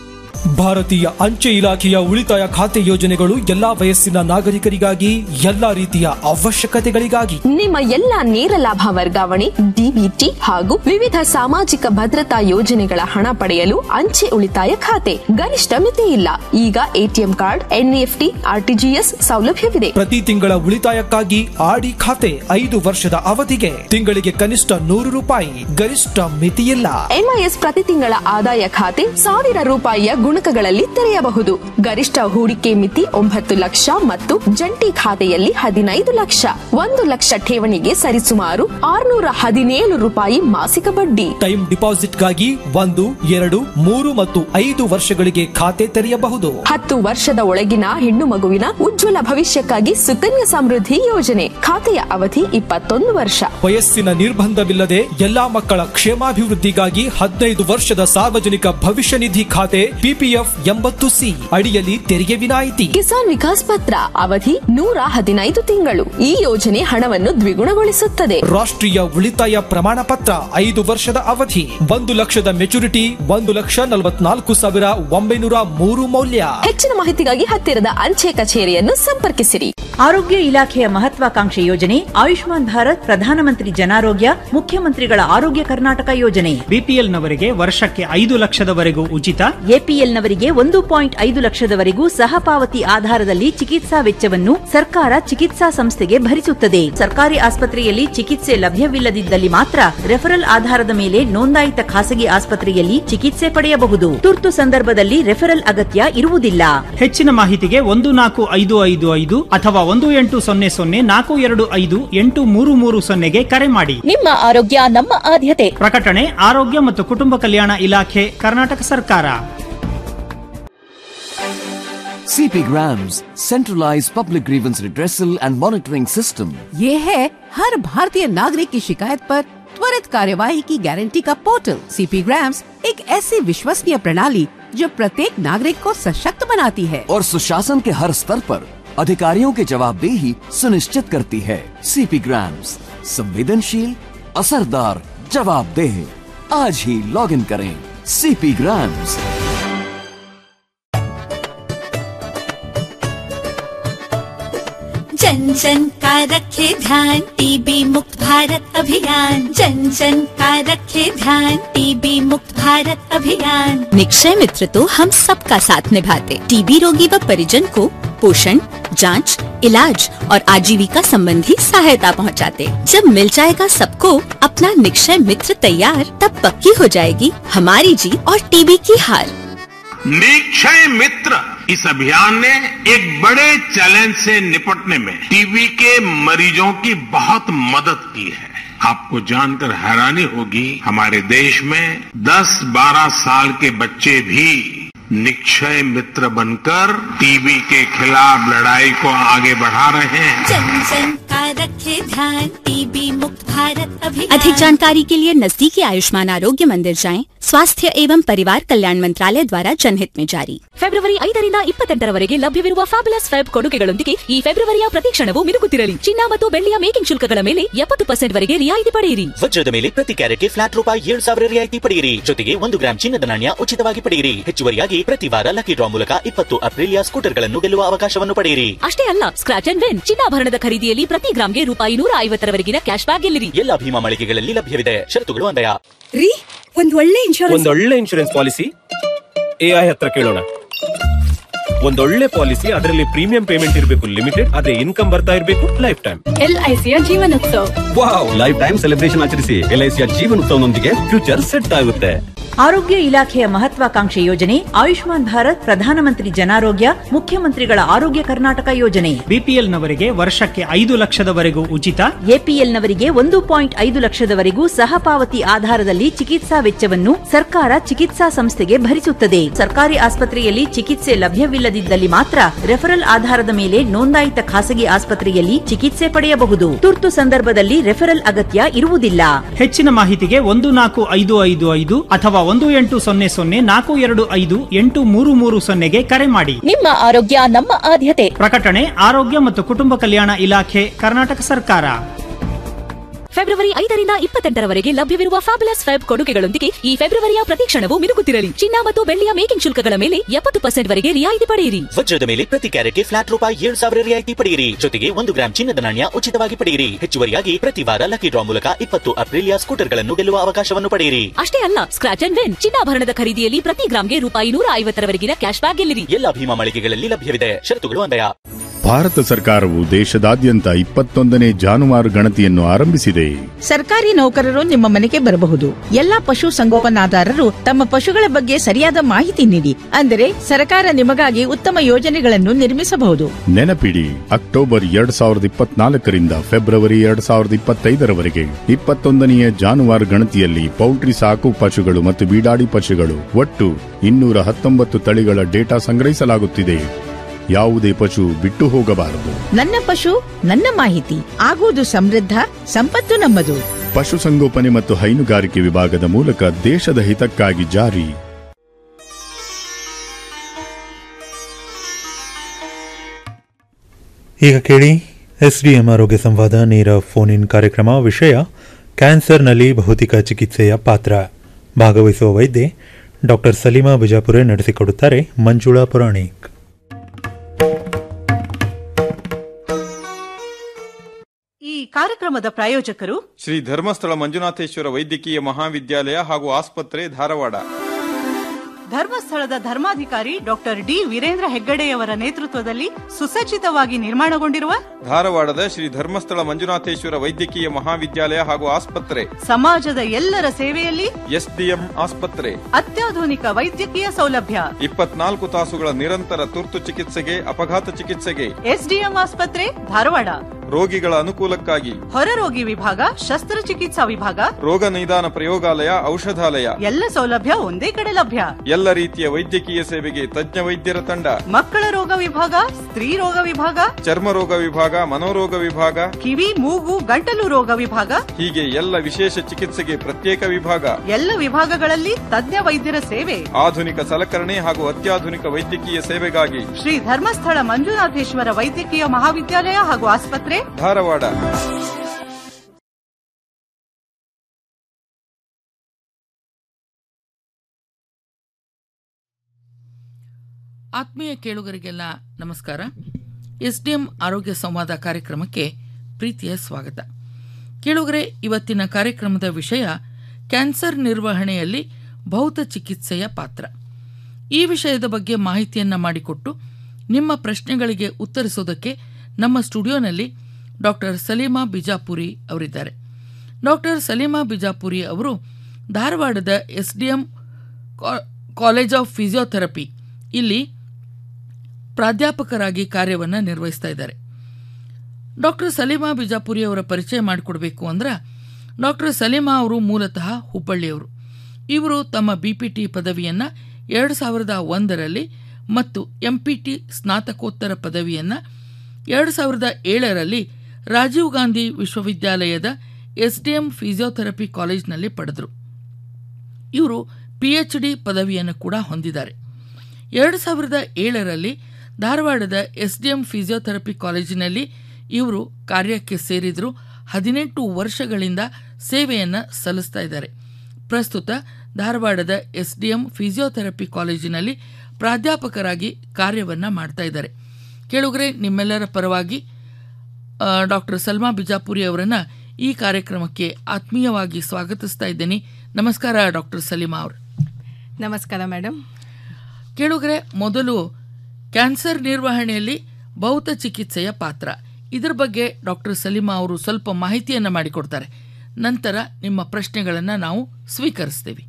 ಭಾರತೀಯ ಅಂಚೆ ಇಲಾಖೆಯ ಉಳಿತಾಯ ಖಾತೆ ಯೋಜನೆಗಳು ಎಲ್ಲಾ ವಯಸ್ಸಿನ ನಾಗರಿಕರಿಗಾಗಿ ಎಲ್ಲಾ ರೀತಿಯ ಅವಶ್ಯಕತೆಗಳಿಗಾಗಿ ನಿಮ್ಮ ಎಲ್ಲ ನೇರ ಲಾಭ ವರ್ಗಾವಣೆ ಡಿಬಿಟಿ ಹಾಗೂ ವಿವಿಧ ಸಾಮಾಜಿಕ ಭದ್ರತಾ ಯೋಜನೆಗಳ ಹಣ ಪಡೆಯಲು ಅಂಚೆ ಉಳಿತಾಯ ಖಾತೆ ಗರಿಷ್ಠ ಮಿತಿ ಇಲ್ಲ ಈಗ ಎಟಿಎಂ ಕಾರ್ಡ್ ಎನ್ಇಎಫ್ಟಿ ಆರ್ಟಿಜಿಎಸ್ ಸೌಲಭ್ಯವಿದೆ ಪ್ರತಿ ತಿಂಗಳ ಉಳಿತಾಯಕ್ಕಾಗಿ ಆಡಿ ಖಾತೆ ಐದು ವರ್ಷದ ಅವಧಿಗೆ ತಿಂಗಳಿಗೆ ಕನಿಷ್ಠ ನೂರು ರೂಪಾಯಿ ಗರಿಷ್ಠ ಮಿತಿಯಿಲ್ಲ ಎಂಐಎಸ್ ಪ್ರತಿ ತಿಂಗಳ ಆದಾಯ ಖಾತೆ ಸಾವಿರ ರೂಪಾಯಿಯ ಗುಣಕಗಳಲ್ಲಿ ತೆರೆಯಬಹುದು ಗರಿಷ್ಠ ಹೂಡಿಕೆ ಮಿತಿ ಒಂಬತ್ತು ಲಕ್ಷ ಮತ್ತು ಜಂಟಿ ಖಾತೆಯಲ್ಲಿ ಹದಿನೈದು ಲಕ್ಷ ಒಂದು ಲಕ್ಷ ಠೇವಣಿಗೆ ಸರಿಸುಮಾರು ಆರ್ನೂರ ಹದಿನೇಳು ರೂಪಾಯಿ ಮಾಸಿಕ ಬಡ್ಡಿ ಟೈಮ್ ಡಿಪಾಸಿಟ್ಗಾಗಿ ಒಂದು ಎರಡು ಮೂರು ಮತ್ತು ಐದು ವರ್ಷಗಳಿಗೆ ಖಾತೆ ತೆರೆಯಬಹುದು ಹತ್ತು ವರ್ಷದ ಒಳಗಿನ ಹೆಣ್ಣು ಮಗುವಿನ ಉಜ್ವಲ ಭವಿಷ್ಯಕ್ಕಾಗಿ ಸುಕನ್ಯಾ ಸಮೃದ್ಧಿ ಯೋಜನೆ ಖಾತೆಯ ಅವಧಿ ಇಪ್ಪತ್ತೊಂದು ವರ್ಷ ವಯಸ್ಸಿನ ನಿರ್ಬಂಧವಿಲ್ಲದೆ ಎಲ್ಲಾ ಮಕ್ಕಳ ಕ್ಷೇಮಾಭಿವೃದ್ಧಿಗಾಗಿ ಹದಿನೈದು ವರ್ಷದ ಸಾರ್ವಜನಿಕ ಭವಿಷ್ಯ ನಿಧಿ ಖಾತೆ ಪಿಪಿಎಫ್ ಎಂಬತ್ತು ಸಿ ಅಡಿಯಲ್ಲಿ ತೆರಿಗೆ ವಿನಾಯಿತಿ ಕಿಸಾನ್ ವಿಕಾಸ್ ಪತ್ರ ಅವಧಿ ನೂರ ಹದಿನೈದು ತಿಂಗಳು ಈ ಯೋಜನೆ ಹಣವನ್ನು ದ್ವಿಗುಣಗೊಳಿಸುತ್ತದೆ ರಾಷ್ಟ್ರೀಯ ಉಳಿತಾಯ ಪ್ರಮಾಣ ಪತ್ರ ಐದು ವರ್ಷದ ಅವಧಿ ಒಂದು ಲಕ್ಷದ ಮೆಚುರಿಟಿ ಒಂದು ಲಕ್ಷ ನಲವತ್ನಾಲ್ಕು ಸಾವಿರ ಒಂಬೈನೂರ ಮೂರು ಮೌಲ್ಯ ಹೆಚ್ಚಿನ ಮಾಹಿತಿಗಾಗಿ ಹತ್ತಿರದ ಅಂಚೆ ಕಚೇರಿಯನ್ನು ಸಂಪರ್ಕಿಸಿರಿ ಆರೋಗ್ಯ ಇಲಾಖೆಯ ಮಹತ್ವಾಕಾಂಕ್ಷೆ ಯೋಜನೆ ಆಯುಷ್ಮಾನ್ ಭಾರತ್ ಪ್ರಧಾನಮಂತ್ರಿ ಜನಾರೋಗ್ಯ ಮುಖ್ಯಮಂತ್ರಿಗಳ ಆರೋಗ್ಯ ಕರ್ನಾಟಕ ಯೋಜನೆ ಬಿಪಿಎಲ್ನವರಿಗೆ ವರ್ಷಕ್ಕೆ ಐದು ಲಕ್ಷದವರೆಗೂ ಉಚಿತ ಎಪಿಎಲ್ನವರಿಗೆ ಒಂದು ಪಾಯಿಂಟ್ ಐದು ಲಕ್ಷದವರೆಗೂ ಸಹಪಾವತಿ ಆಧಾರದಲ್ಲಿ ಚಿಕಿತ್ಸಾ ವೆಚ್ಚವನ್ನು ಸರ್ಕಾರ ಚಿಕಿತ್ಸಾ ಸಂಸ್ಥೆಗೆ ಭರಿಸುತ್ತದೆ ಸರ್ಕಾರಿ ಆಸ್ಪತ್ರೆಯಲ್ಲಿ ಚಿಕಿತ್ಸೆ ಲಭ್ಯವಿಲ್ಲದಿದ್ದಲ್ಲಿ ಮಾತ್ರ ರೆಫರಲ್ ಆಧಾರದ ಮೇಲೆ ನೋಂದಾಯಿತ ಖಾಸಗಿ ಆಸ್ಪತ್ರೆಯಲ್ಲಿ ಚಿಕಿತ್ಸೆ ಪಡೆಯಬಹುದು ತುರ್ತು ಸಂದರ್ಭದಲ್ಲಿ ರೆಫರಲ್ ಅಗತ್ಯ ಇರುವುದಿಲ್ಲ ಹೆಚ್ಚಿನ ಮಾಹಿತಿಗೆ ಒಂದು ನಾಲ್ಕು ಐದು ಐದು ಐದು ಅಥವಾ ಒಂದು ಎಂಟು ಸೊನ್ನೆ ಸೊನ್ನೆ ನಾಲ್ಕು ಎರಡು ಐದು ಎಂಟು ಮೂರು ಮೂರು ಸೊನ್ನೆಗೆ ಕರೆ ಮಾಡಿ ನಿಮ್ಮ ಆರೋಗ್ಯ ನಮ್ಮ ಆದ್ಯತೆ ಪ್ರಕಟಣೆ ಆರೋಗ್ಯ ಮತ್ತು ಕುಟುಂಬ ಕಲ್ಯಾಣ ಇಲಾಖೆ ಕರ್ನಾಟಕ ಸರ್ಕಾರ CP Grams, centralized public grievance redressal and monitoring system. ये है हर भारतीय नागरिक की शिकायत पर त्वरित कार्यवाही की गारंटी का पोर्टल सीपी ग्राम्स एक ऐसी विश्वसनीय प्रणाली जो प्रत्येक नागरिक को सशक्त बनाती है और सुशासन के हर स्तर पर अधिकारियों की जवाबदेही सुनिश्चित करती है सीपी ग्राम्स संवेदनशील असरदार जवाबदेह आज ही लॉग इन करें सीपी ग्राम्स जन जन का रखे ध्यान टीबी मुक्त भारत अभियान जन जन का रखे ध्यान टीबी मुक्त भारत अभियान निक्षय मित्र तो हम सबका साथ निभाते टीबी रोगी व परिजन को पोषण जांच, इलाज और आजीविका संबंधी सहायता पहुंचाते। जब मिल जाएगा सबको अपना निक्षय मित्र तैयार तब पक्की हो जाएगी हमारी जीत और टीबी की हार निक्षय मित्र इस अभियान ने एक बड़े चैलेंज से निपटने में टीबी के मरीजों की बहुत मदद की है आपको जानकर हैरानी होगी हमारे देश में 10-12 साल के बच्चे भी निक्षय मित्र बनकर टीबी के खिलाफ लड़ाई को आगे बढ़ा रहे हैं जन जन का रखे ध्यान टीबी मुक्त भारत अभियान अधिक जानकारी के लिए नजदीकी आयुष्मान आरोग्य मंदिर जाएं ಸ್ವಾಸ್ಥ್ಯ ಏವಂ ಪರಿವಾರ್ ಕಲ್ಯಾಣ ಮಂತ್ರಾಲಯ ದ್ವಾರ ಜನಹಿತ್ में ಜಾರಿ ಫೆಬ್ರವರಿ ಐದರಿಂದ ಇಪ್ಪತ್ತೆಂಟರವರೆಗೆ ಲಭ್ಯವಿರುವ ಫ್ಯಾಬುಲಸ್ ಫೆಬ್ ಕೊಡುಗೆಗಳೊಂದಿಗೆ ಈ ಫೆಬ್ರವರಿಯ ಪ್ರತಿ ಕ್ಷಣವೂ ಮಿನುಗುತ್ತಿರಲಿ ಚಿನ್ನ ಮತ್ತು ಬೆಳ್ಳಿಯ ಮೇಕಿಂಗ್ ಶುಲ್ಕಗಳ ಮೇಲೆ ಎಪ್ಪತ್ತು ಪರ್ಸೆಂಟ್ ವರೆಗೆ ರಿಯಾಯಿತಿ ಪಡೆಯಿರಿ ವಜ್ರದ ಮೇಲೆ ಪ್ರತಿ ಕ್ಯಾರೆಟ್ಗೆ ಫ್ಲಾಟ್ ರೂಪಾಯಿ ಏಳು ಸಾವಿರ ರಿಯಾಯಿತಿ ಪಡೆಯಿರಿ ಜೊತೆಗೆ ಒಂದು ಗ್ರಾಂ ಚಿನ್ನದ ನಾಣ್ಯ ಉಚಿತವಾಗಿ ಪಡೆಯಿರಿ ಹೆಚ್ಚುವರಿಯಾಗಿ ಪ್ರತಿ ವಾರ ಲಕ್ಕಿ ಡ್ರಾ ಮೂಲಕ ಇಪ್ಪತ್ತು ಅಪ್ರಿಲಿಯ ಸ್ಕೂಟರ್ಗಳನ್ನು ಗೆಲ್ಲುವ ಅವಕಾಶವನ್ನು ಪಡೆಯಿರಿ ಅಷ್ಟೇ ಅಲ್ಲ ಸ್ಕ್ರಾಚ್ ಅಂಡ್ ವಿನ್ ಚಿನ್ನಾಭರಣದ ಖರೀದಿಯಲ್ಲಿ ಪ್ರತಿ ಗ್ರಾಮ್ಗೆ ರೂಪಾಯಿ ನೂರ ಐವತ್ತರವರೆಗಿನ ಕ್ಯಾಶ್ ಬ್ಯಾಕ್ ಗೆಲ್ಲಿರಿ ಎಲ್ಲ ಭೀಮಾ ಮಳಿಗೆಗಳಲ್ಲಿ ಲಭ್ಯವಿದೆ ಷರತ್ತುಗಳು ಅನ್ವಯ ರೀ ಒಂದ್ ಒಳ್ಳೆ ಇನ್ಶೂರೆನ್ಸ್ ಒಂದೊಳ್ಳೆ ಇನ್ಶೂರೆನ್ಸ್ ಪಾಲಿಸಿ ಎಐ ಹತ್ರ ಕೇಳೋಣ ಒಂದೊಳ್ಳೆ ಪಾಲಿಸಿ ಅದರಲ್ಲಿ ಪ್ರೀಮಿಯಂ ಪೇಮೆಂಟ್ ಇರಬೇಕು ಲಿಮಿಟೆಡ್ ಅದೇ ಇನ್ಕಮ್ ಬರ್ತಾ ಇರಬೇಕು ಲೈಫ್ ಟೈಮ್ ಎಲ್ಐಸಿಯ Jeevan Utsav wow life time celebration ಆಚರಿಸಿ ಎಲ್ಐಸಿಯ ಜೀವನೋತ್ಸವನೊಂದಿಗೆ ಫ್ಯೂಚರ್ ಸೆಟ್ ಆಗುತ್ತೆ ಆರೋಗ್ಯ ಇಲಾಖೆಯ ಮಹತ್ವಾಕಾಂಕ್ಷೆ ಯೋಜನೆ ಆಯುಷ್ಮಾನ್ ಭಾರತ್ ಪ್ರಧಾನಮಂತ್ರಿ ಜನಾರೋಗ್ಯ ಮುಖ್ಯಮಂತ್ರಿಗಳ ಆರೋಗ್ಯ ಕರ್ನಾಟಕ ಯೋಜನೆ ಬಿಪಿಎಲ್ ನವರಿಗೆ ವರ್ಷಕ್ಕೆ ಐದು ಲಕ್ಷದವರೆಗೂ ಉಚಿತ ಎಪಿಎಲ್ನವರಿಗೆ ಒಂದು ಪಾಯಿಂಟ್ ಐದು ಲಕ್ಷದವರೆಗೂ ಸಹ ಪಾವತಿ ಆಧಾರದಲ್ಲಿ ಚಿಕಿತ್ಸಾ ವೆಚ್ಚವನ್ನು ಸರ್ಕಾರ ಚಿಕಿತ್ಸಾ ಸಂಸ್ಥೆಗೆ ಭರಿಸುತ್ತದೆ ಸರ್ಕಾರಿ ಆಸ್ಪತ್ರೆಯಲ್ಲಿ ಚಿಕಿತ್ಸೆ ಲಭ್ಯವಿಲ್ಲದಿದ್ದಲ್ಲಿ ಮಾತ್ರ ರೆಫರಲ್ ಆಧಾರದ ಮೇಲೆ ನೋಂದಾಯಿತ ಖಾಸಗಿ ಆಸ್ಪತ್ರೆಯಲ್ಲಿ ಚಿಕಿತ್ಸೆ ಪಡೆಯಬಹುದು ತುರ್ತು ಸಂದರ್ಭದಲ್ಲಿ ರೆಫರಲ್ ಅಗತ್ಯ ಇರುವುದಿಲ್ಲ ಹೆಚ್ಚಿನ ಮಾಹಿತಿಗೆ ಒಂದು ನಾಲ್ಕು ಐದು ಐದು ಐದು ಅಥವಾ ಒಂದು ಎಂಟು ಸೊನ್ನೆ ಸೊನ್ನೆ ನಾಲ್ಕು ಎರಡು ಐದು ಎಂಟು ಮೂರು ಮೂರು ಸೊನ್ನೆಗೆ ಕರೆ ಮಾಡಿ ನಿಮ್ಮ ಆರೋಗ್ಯ ನಮ್ಮ ಆದ್ಯತೆ ಪ್ರಕಟಣೆ ಆರೋಗ್ಯ ಮತ್ತು ಕುಟುಂಬ ಕಲ್ಯಾಣ ಇಲಾಖೆ ಕರ್ನಾಟಕ ಸರ್ಕಾರ ಫೆಬ್ರವರಿ ಐದರಿಂದ ಇಪ್ಪತ್ತೆಂಟರವರೆಗೆ ಲಭ್ಯವಿರುವ ಫ್ಯಾಬುಲಸ್ ಫೆಬ್ ಕೊಡುಗೆಗಳೊಂದಿಗೆ ಈ ಫೆಬ್ರವರಿಯ ಪ್ರತಿ ಕ್ಷಣವೂ ಮಿನುಗುತ್ತಿರಲಿ ಚಿನ್ನ ಮತ್ತು ಬೆಳ್ಳಿಯ ಮೇಕಿಂಗ್ ಶುಲ್ಕಗಳ ಮೇಲೆ ಎಪ್ಪತ್ತು ಪರ್ಸೆಂಟ್ ವರೆಗೆ ರಿಯಾಯಿತಿ ಪಡೆಯಿರಿ ವಜ್ರದ ಮೇಲೆ ಪ್ರತಿ ಕ್ಯಾರೆಟ್ಗೆ ಫ್ಲಾಟ್ ರೂಪಾಯಿ ಏಳು ಸಾವಿರ ರಿಯಾಯಿತಿ ಪಡೆಯಿರಿ ಜೊತೆಗೆ ಒಂದು ಗ್ರಾಂ ಚಿನ್ನದ ನಾಣ್ಯ ಉಚಿತವಾಗಿ ಪಡೆಯಿರಿ ಹೆಚ್ಚುವರಿಯಾಗಿ ಪ್ರತಿ ವಾರ ಲಕ್ಕಿ ಡ್ರಾ ಮೂಲಕ ಇಪ್ಪತ್ತು ಅಪ್ರಿಲಿಯ ಸ್ಕೂಟರ್ಗಳನ್ನು ಗೆಲ್ಲುವ ಅವಕಾಶವನ್ನು ಪಡೆಯಿರಿ ಅಷ್ಟೇ ಅಲ್ಲ ಸ್ಕ್ರಾಚ್ ಅಂಡ್ ವಿನ್ ಚಿನ್ನಾಭರಣದ ಖರೀದಿಯಲ್ಲಿ ಪ್ರತಿ ಗ್ರಾಮ್ಗೆ ರೂಪಾಯಿ ನೂರ ಐವತ್ತರವರೆಗಿನ ಕ್ಯಾಶ್ ಬ್ಯಾಕ್ ಗೆಲ್ಲಿರಿ ಎಲ್ಲ ಭೀಮಾ ಮಳಿಗೆಗಳಲ್ಲಿ ಲಭ್ಯವಿದೆ ಷರತ್ತುಗಳು ಅನ್ವಯ ಭಾರತ ಸರ್ಕಾರವು ದೇಶದಾದ್ಯಂತ ಇಪ್ಪತ್ತೊಂದನೇ ಜಾನುವಾರು ಗಣತಿಯನ್ನು ಆರಂಭಿಸಿದೆ ಸರ್ಕಾರಿ ನೌಕರರು ನಿಮ್ಮ ಮನೆಗೆ ಬರಬಹುದು ಎಲ್ಲಾ ಪಶು ಸಂಗೋಪನಾದಾರರು ತಮ್ಮ ಪಶುಗಳ ಬಗ್ಗೆ ಸರಿಯಾದ ಮಾಹಿತಿ ನೀಡಿ ಅಂದರೆ ಸರ್ಕಾರ ನಿಮಗಾಗಿ ಉತ್ತಮ ಯೋಜನೆಗಳನ್ನು ನಿರ್ಮಿಸಬಹುದು ನೆನಪಿಡಿ ಅಕ್ಟೋಬರ್ ಎರಡ್ ಸಾವಿರದ ಇಪ್ಪತ್ನಾಲ್ಕರಿಂದ ಫೆಬ್ರವರಿ ಎರಡ್ ಸಾವಿರದ ಇಪ್ಪತ್ತೈದರವರೆಗೆ ಇಪ್ಪತ್ತೊಂದನೆಯ ಜಾನುವಾರು ಗಣತಿಯಲ್ಲಿ ಪೌಲ್ಟ್ರಿ ಸಾಕು ಪಶುಗಳು ಮತ್ತು ಬೀಡಾಡಿ ಪಶುಗಳು ಒಟ್ಟು ಇನ್ನೂರ ಹತ್ತೊಂಬತ್ತು ತಳಿಗಳ ಡೇಟಾ ಸಂಗ್ರಹಿಸಲಾಗುತ್ತಿದೆ ಯಾವುದೇ ಪಶು ಬಿಟ್ಟು ಹೋಗಬಾರದು ನನ್ನ ಪಶು ನನ್ನ ಮಾಹಿತಿ ಆಗುವುದು ಸಮೃದ್ಧ ಸಂಪತ್ತು ನಮ್ಮದು ಪಶುಸಂಗೋಪನೆ ಮತ್ತು ಹೈನುಗಾರಿಕೆ ವಿಭಾಗದ ಮೂಲಕ ದೇಶದ ಹಿತಕ್ಕಾಗಿ ಜಾರಿ ಈಗ ಕೇಳಿ ಎಸ್ಡಿಎಂ ಆರೋಗ್ಯ ಸಂವಾದ ನೇರ ಫೋನ್ ಇನ್ ಕಾರ್ಯಕ್ರಮ ವಿಷಯ ಕ್ಯಾನ್ಸರ್ನಲ್ಲಿ ಭೌತಿಕ ಚಿಕಿತ್ಸೆಯ ಪಾತ್ರ ಭಾಗವಹಿಸುವ ವೈದ್ಯೆ ಡಾಕ್ಟರ್ ಸಲೀಮಾ ಬಿಜಾಪುರೆ ನಡೆಸಿಕೊಡುತ್ತಾರೆ ಮಂಜುಳಾ ಪುರಾಣಿಕ್ ಈ ಕಾರ್ಯಕ್ರಮದ ಪ್ರಾಯೋಜಕರು ಶ್ರೀ ಧರ್ಮಸ್ಥಳ ಮಂಜುನಾಥೇಶ್ವರ ವೈದ್ಯಕೀಯ ಮಹಾವಿದ್ಯಾಲಯ ಹಾಗೂ ಆಸ್ಪತ್ರೆ ಧಾರವಾಡ ಧರ್ಮಸ್ಥಳದ ಧರ್ಮಾಧಿಕಾರಿ ಡಾಕ್ಟರ್ ಡಿ ವೀರೇಂದ್ರ ಹೆಗ್ಗಡೆಯವರ ನೇತೃತ್ವದಲ್ಲಿ ಸುಸಜ್ಜಿತವಾಗಿ ನಿರ್ಮಾಣಗೊಂಡಿರುವ ಧಾರವಾಡದ ಶ್ರೀ ಧರ್ಮಸ್ಥಳ ಮಂಜುನಾಥೇಶ್ವರ ವೈದ್ಯಕೀಯ ಮಹಾವಿದ್ಯಾಲಯ ಹಾಗೂ ಆಸ್ಪತ್ರೆ ಸಮಾಜದ ಎಲ್ಲರ ಸೇವೆಯಲ್ಲಿ ಎಸ್ಡಿಎಂ ಆಸ್ಪತ್ರೆ ಅತ್ಯಾಧುನಿಕ ವೈದ್ಯಕೀಯ ಸೌಲಭ್ಯ ಇಪ್ಪತ್ನಾಲ್ಕು ತಾಸುಗಳ ನಿರಂತರ ತುರ್ತು ಚಿಕಿತ್ಸೆಗೆ ಅಪಘಾತ ಚಿಕಿತ್ಸೆಗೆ ಎಸ್ಡಿಎಂ ಆಸ್ಪತ್ರೆ ಧಾರವಾಡ ರೋಗಿಗಳ ಅನುಕೂಲಕ್ಕಾಗಿ ಹೊರರೋಗಿ ವಿಭಾಗ ಶಸ್ತ್ರಚಿಕಿತ್ಸಾ ವಿಭಾಗ ರೋಗ ನಿದಾನ ಪ್ರಯೋಗಾಲಯ ಔಷಧಾಲಯ ಎಲ್ಲ ಸೌಲಭ್ಯ ಒಂದೇ ಕಡೆ ಲಭ್ಯ ಎಲ್ಲ ರೀತಿಯ ವೈದ್ಯಕೀಯ ಸೇವೆಗೆ ತಜ್ಞ ವೈದ್ಯರ ತಂಡ ಮಕ್ಕಳ ರೋಗ ವಿಭಾಗ ಸ್ತ್ರೀ ರೋಗ ವಿಭಾಗ ಚರ್ಮ ರೋಗ ವಿಭಾಗ ಮನೋರೋಗ ವಿಭಾಗ ಕಿವಿ ಮೂಗು ಗಂಟಲು ರೋಗ ವಿಭಾಗ ಹೀಗೆ ಎಲ್ಲ ವಿಶೇಷ ಚಿಕಿತ್ಸೆಗೆ ಪ್ರತ್ಯೇಕ ವಿಭಾಗ ಎಲ್ಲ ವಿಭಾಗಗಳಲ್ಲಿ ತಜ್ಞ ವೈದ್ಯರ ಸೇವೆ ಆಧುನಿಕ ಸಲಕರಣೆ ಹಾಗೂ ಅತ್ಯಾಧುನಿಕ ವೈದ್ಯಕೀಯ ಸೇವೆಗಾಗಿ ಶ್ರೀ ಧರ್ಮಸ್ಥಳ ಮಂಜುನಾಥೇಶ್ವರ ವೈದ್ಯಕೀಯ ಮಹಾವಿದ್ಯಾಲಯ ಹಾಗೂ ಆಸ್ಪತ್ರೆ ಧಾರವಾಡ ಆತ್ಮೀಯ ಕೇಳುಗರಿಗೆಲ್ಲ ನಮಸ್ಕಾರ ಎಸ್ ಡಿ ಎಂ ಆರೋಗ್ಯ ಸಂವಾದ ಕಾರ್ಯಕ್ರಮಕ್ಕೆ ಪ್ರೀತಿಯ ಸ್ವಾಗತ ಕೇಳುಗರೆ ಇವತ್ತಿನ ಕಾರ್ಯಕ್ರಮದ ವಿಷಯ ಕ್ಯಾನ್ಸರ್ ನಿರ್ವಹಣೆಯಲ್ಲಿ ಭೌತ ಚಿಕಿತ್ಸೆಯ ಪಾತ್ರ ಈ ವಿಷಯದ ಬಗ್ಗೆ ಮಾಹಿತಿಯನ್ನು ಮಾಡಿಕೊಟ್ಟು ನಿಮ್ಮ ಪ್ರಶ್ನೆಗಳಿಗೆ ಉತ್ತರಿಸೋದಕ್ಕೆ ನಮ್ಮ ಸ್ಟುಡಿಯೋನಲ್ಲಿ ಡಾಕ್ಟರ್ ಸಲೀಮಾ ಬಿಜಾಪುರಿ ಅವರಿದ್ದಾರೆ ಡಾಕ್ಟರ್ ಸಲೀಮಾ ಬಿಜಾಪುರಿ ಅವರು ಧಾರವಾಡದ S D M college of physiotherapy ಇಲ್ಲಿ ಪ್ರಾಧ್ಯಾಪಕರಾಗಿ ಕಾರ್ಯವನ್ನು ನಿರ್ವಹಿಸ್ತಾ ಇದ್ದಾರೆ ಡಾಕ್ಟರ್ ಸಲೀಮಾ ಬಿಜಾಪುರಿ ಅವರ ಪರಿಚಯ ಮಾಡಿಕೊಡ್ಬೇಕು ಅಂದ್ರೆ ಡಾಕ್ಟರ್ ಸಲೀಮಾ ಅವರು ಮೂಲತಃ ಹುಬ್ಬಳ್ಳಿಯವರು ಇವರು ತಮ್ಮ ಬಿ ಪಿ ಟಿ ಪದವಿಯನ್ನು ಎರಡು ಸಾವಿರದ ಒಂದರಲ್ಲಿ ಮತ್ತು ಎಂ ಪಿ ಟಿ ಸ್ನಾತಕೋತ್ತರ ಪದವಿಯನ್ನು ಎರಡು ಸಾವಿರದ ಏಳರಲ್ಲಿ ರಾಜೀವ್ ಗಾಂಧಿ ವಿಶ್ವವಿದ್ಯಾಲಯದ ಎಸ್ ಡಿ ಎಂ ಫಿಸಿಯೋಥೆರಪಿ ಕಾಲೇಜ್ನಲ್ಲಿ ಪಡೆದರು ಇವರು ಪಿ ಎಚ್ ಡಿ ಪದವಿಯನ್ನು ಕೂಡ ಹೊಂದಿದ್ದಾರೆ ಎರಡು ಸಾವಿರದ ಏಳರಲ್ಲಿ ಧಾರವಾಡದ ಎಸ್ ಡಿ ಎಂ ಫಿಸಿಯೋಥೆರಪಿ ಕಾಲೇಜಿನಲ್ಲಿ ಇವರು ಕಾರ್ಯಕ್ಕೆ ಸೇರಿದ್ರು ಹದಿನೆಂಟು ವರ್ಷಗಳಿಂದ ಸೇವೆಯನ್ನು ಸಲ್ಲಿಸ್ತಾ ಇದ್ದಾರೆ ಪ್ರಸ್ತುತ ಧಾರವಾಡದ ಎಸ್ ಡಿ ಎಂ ಫಿಸಿಯೋಥೆರಪಿ ಕಾಲೇಜಿನಲ್ಲಿ ಪ್ರಾಧ್ಯಾಪಕರಾಗಿ ಕಾರ್ಯವನ್ನು ಮಾಡ್ತಾ ಇದ್ದಾರೆ ಕೇಳುಗರೆ ನಿಮ್ಮೆಲ್ಲರ ಪರವಾಗಿ ಡಾಕ್ಟರ್ ಸಲ್ಮಾ ಬಿಜಾಪುರಿ ಅವರನ್ನು ಈ ಕಾರ್ಯಕ್ರಮಕ್ಕೆ ಆತ್ಮೀಯವಾಗಿ ಸ್ವಾಗತಿಸ್ತಾ ಇದ್ದೇನೆ ನಮಸ್ಕಾರ ಡಾಕ್ಟರ್ ಸಲೀಮಾ ಅವರು ನಮಸ್ಕಾರ ಮೇಡಮ್ ಕೇಳುಗರೆ ಮೊದಲು ಕ್ಯಾನ್ಸರ್ ನಿರ್ವಹಣೆಯಲ್ಲಿ ಭೌತ ಚಿಕಿತ್ಸೆಯ ಪಾತ್ರ ಇದರ ಬಗ್ಗೆ ಡಾಕ್ಟರ್ ಸಲೀಮಾ ಅವರು ಸ್ವಲ್ಪ ಮಾಹಿತಿಯನ್ನು ಮಾಡಿಕೊಡ್ತಾರೆ ನಂತರ ನಿಮ್ಮ ಪ್ರಶ್ನೆಗಳನ್ನು ನಾವು ಸ್ವೀಕರಿಸ್ತೀವಿ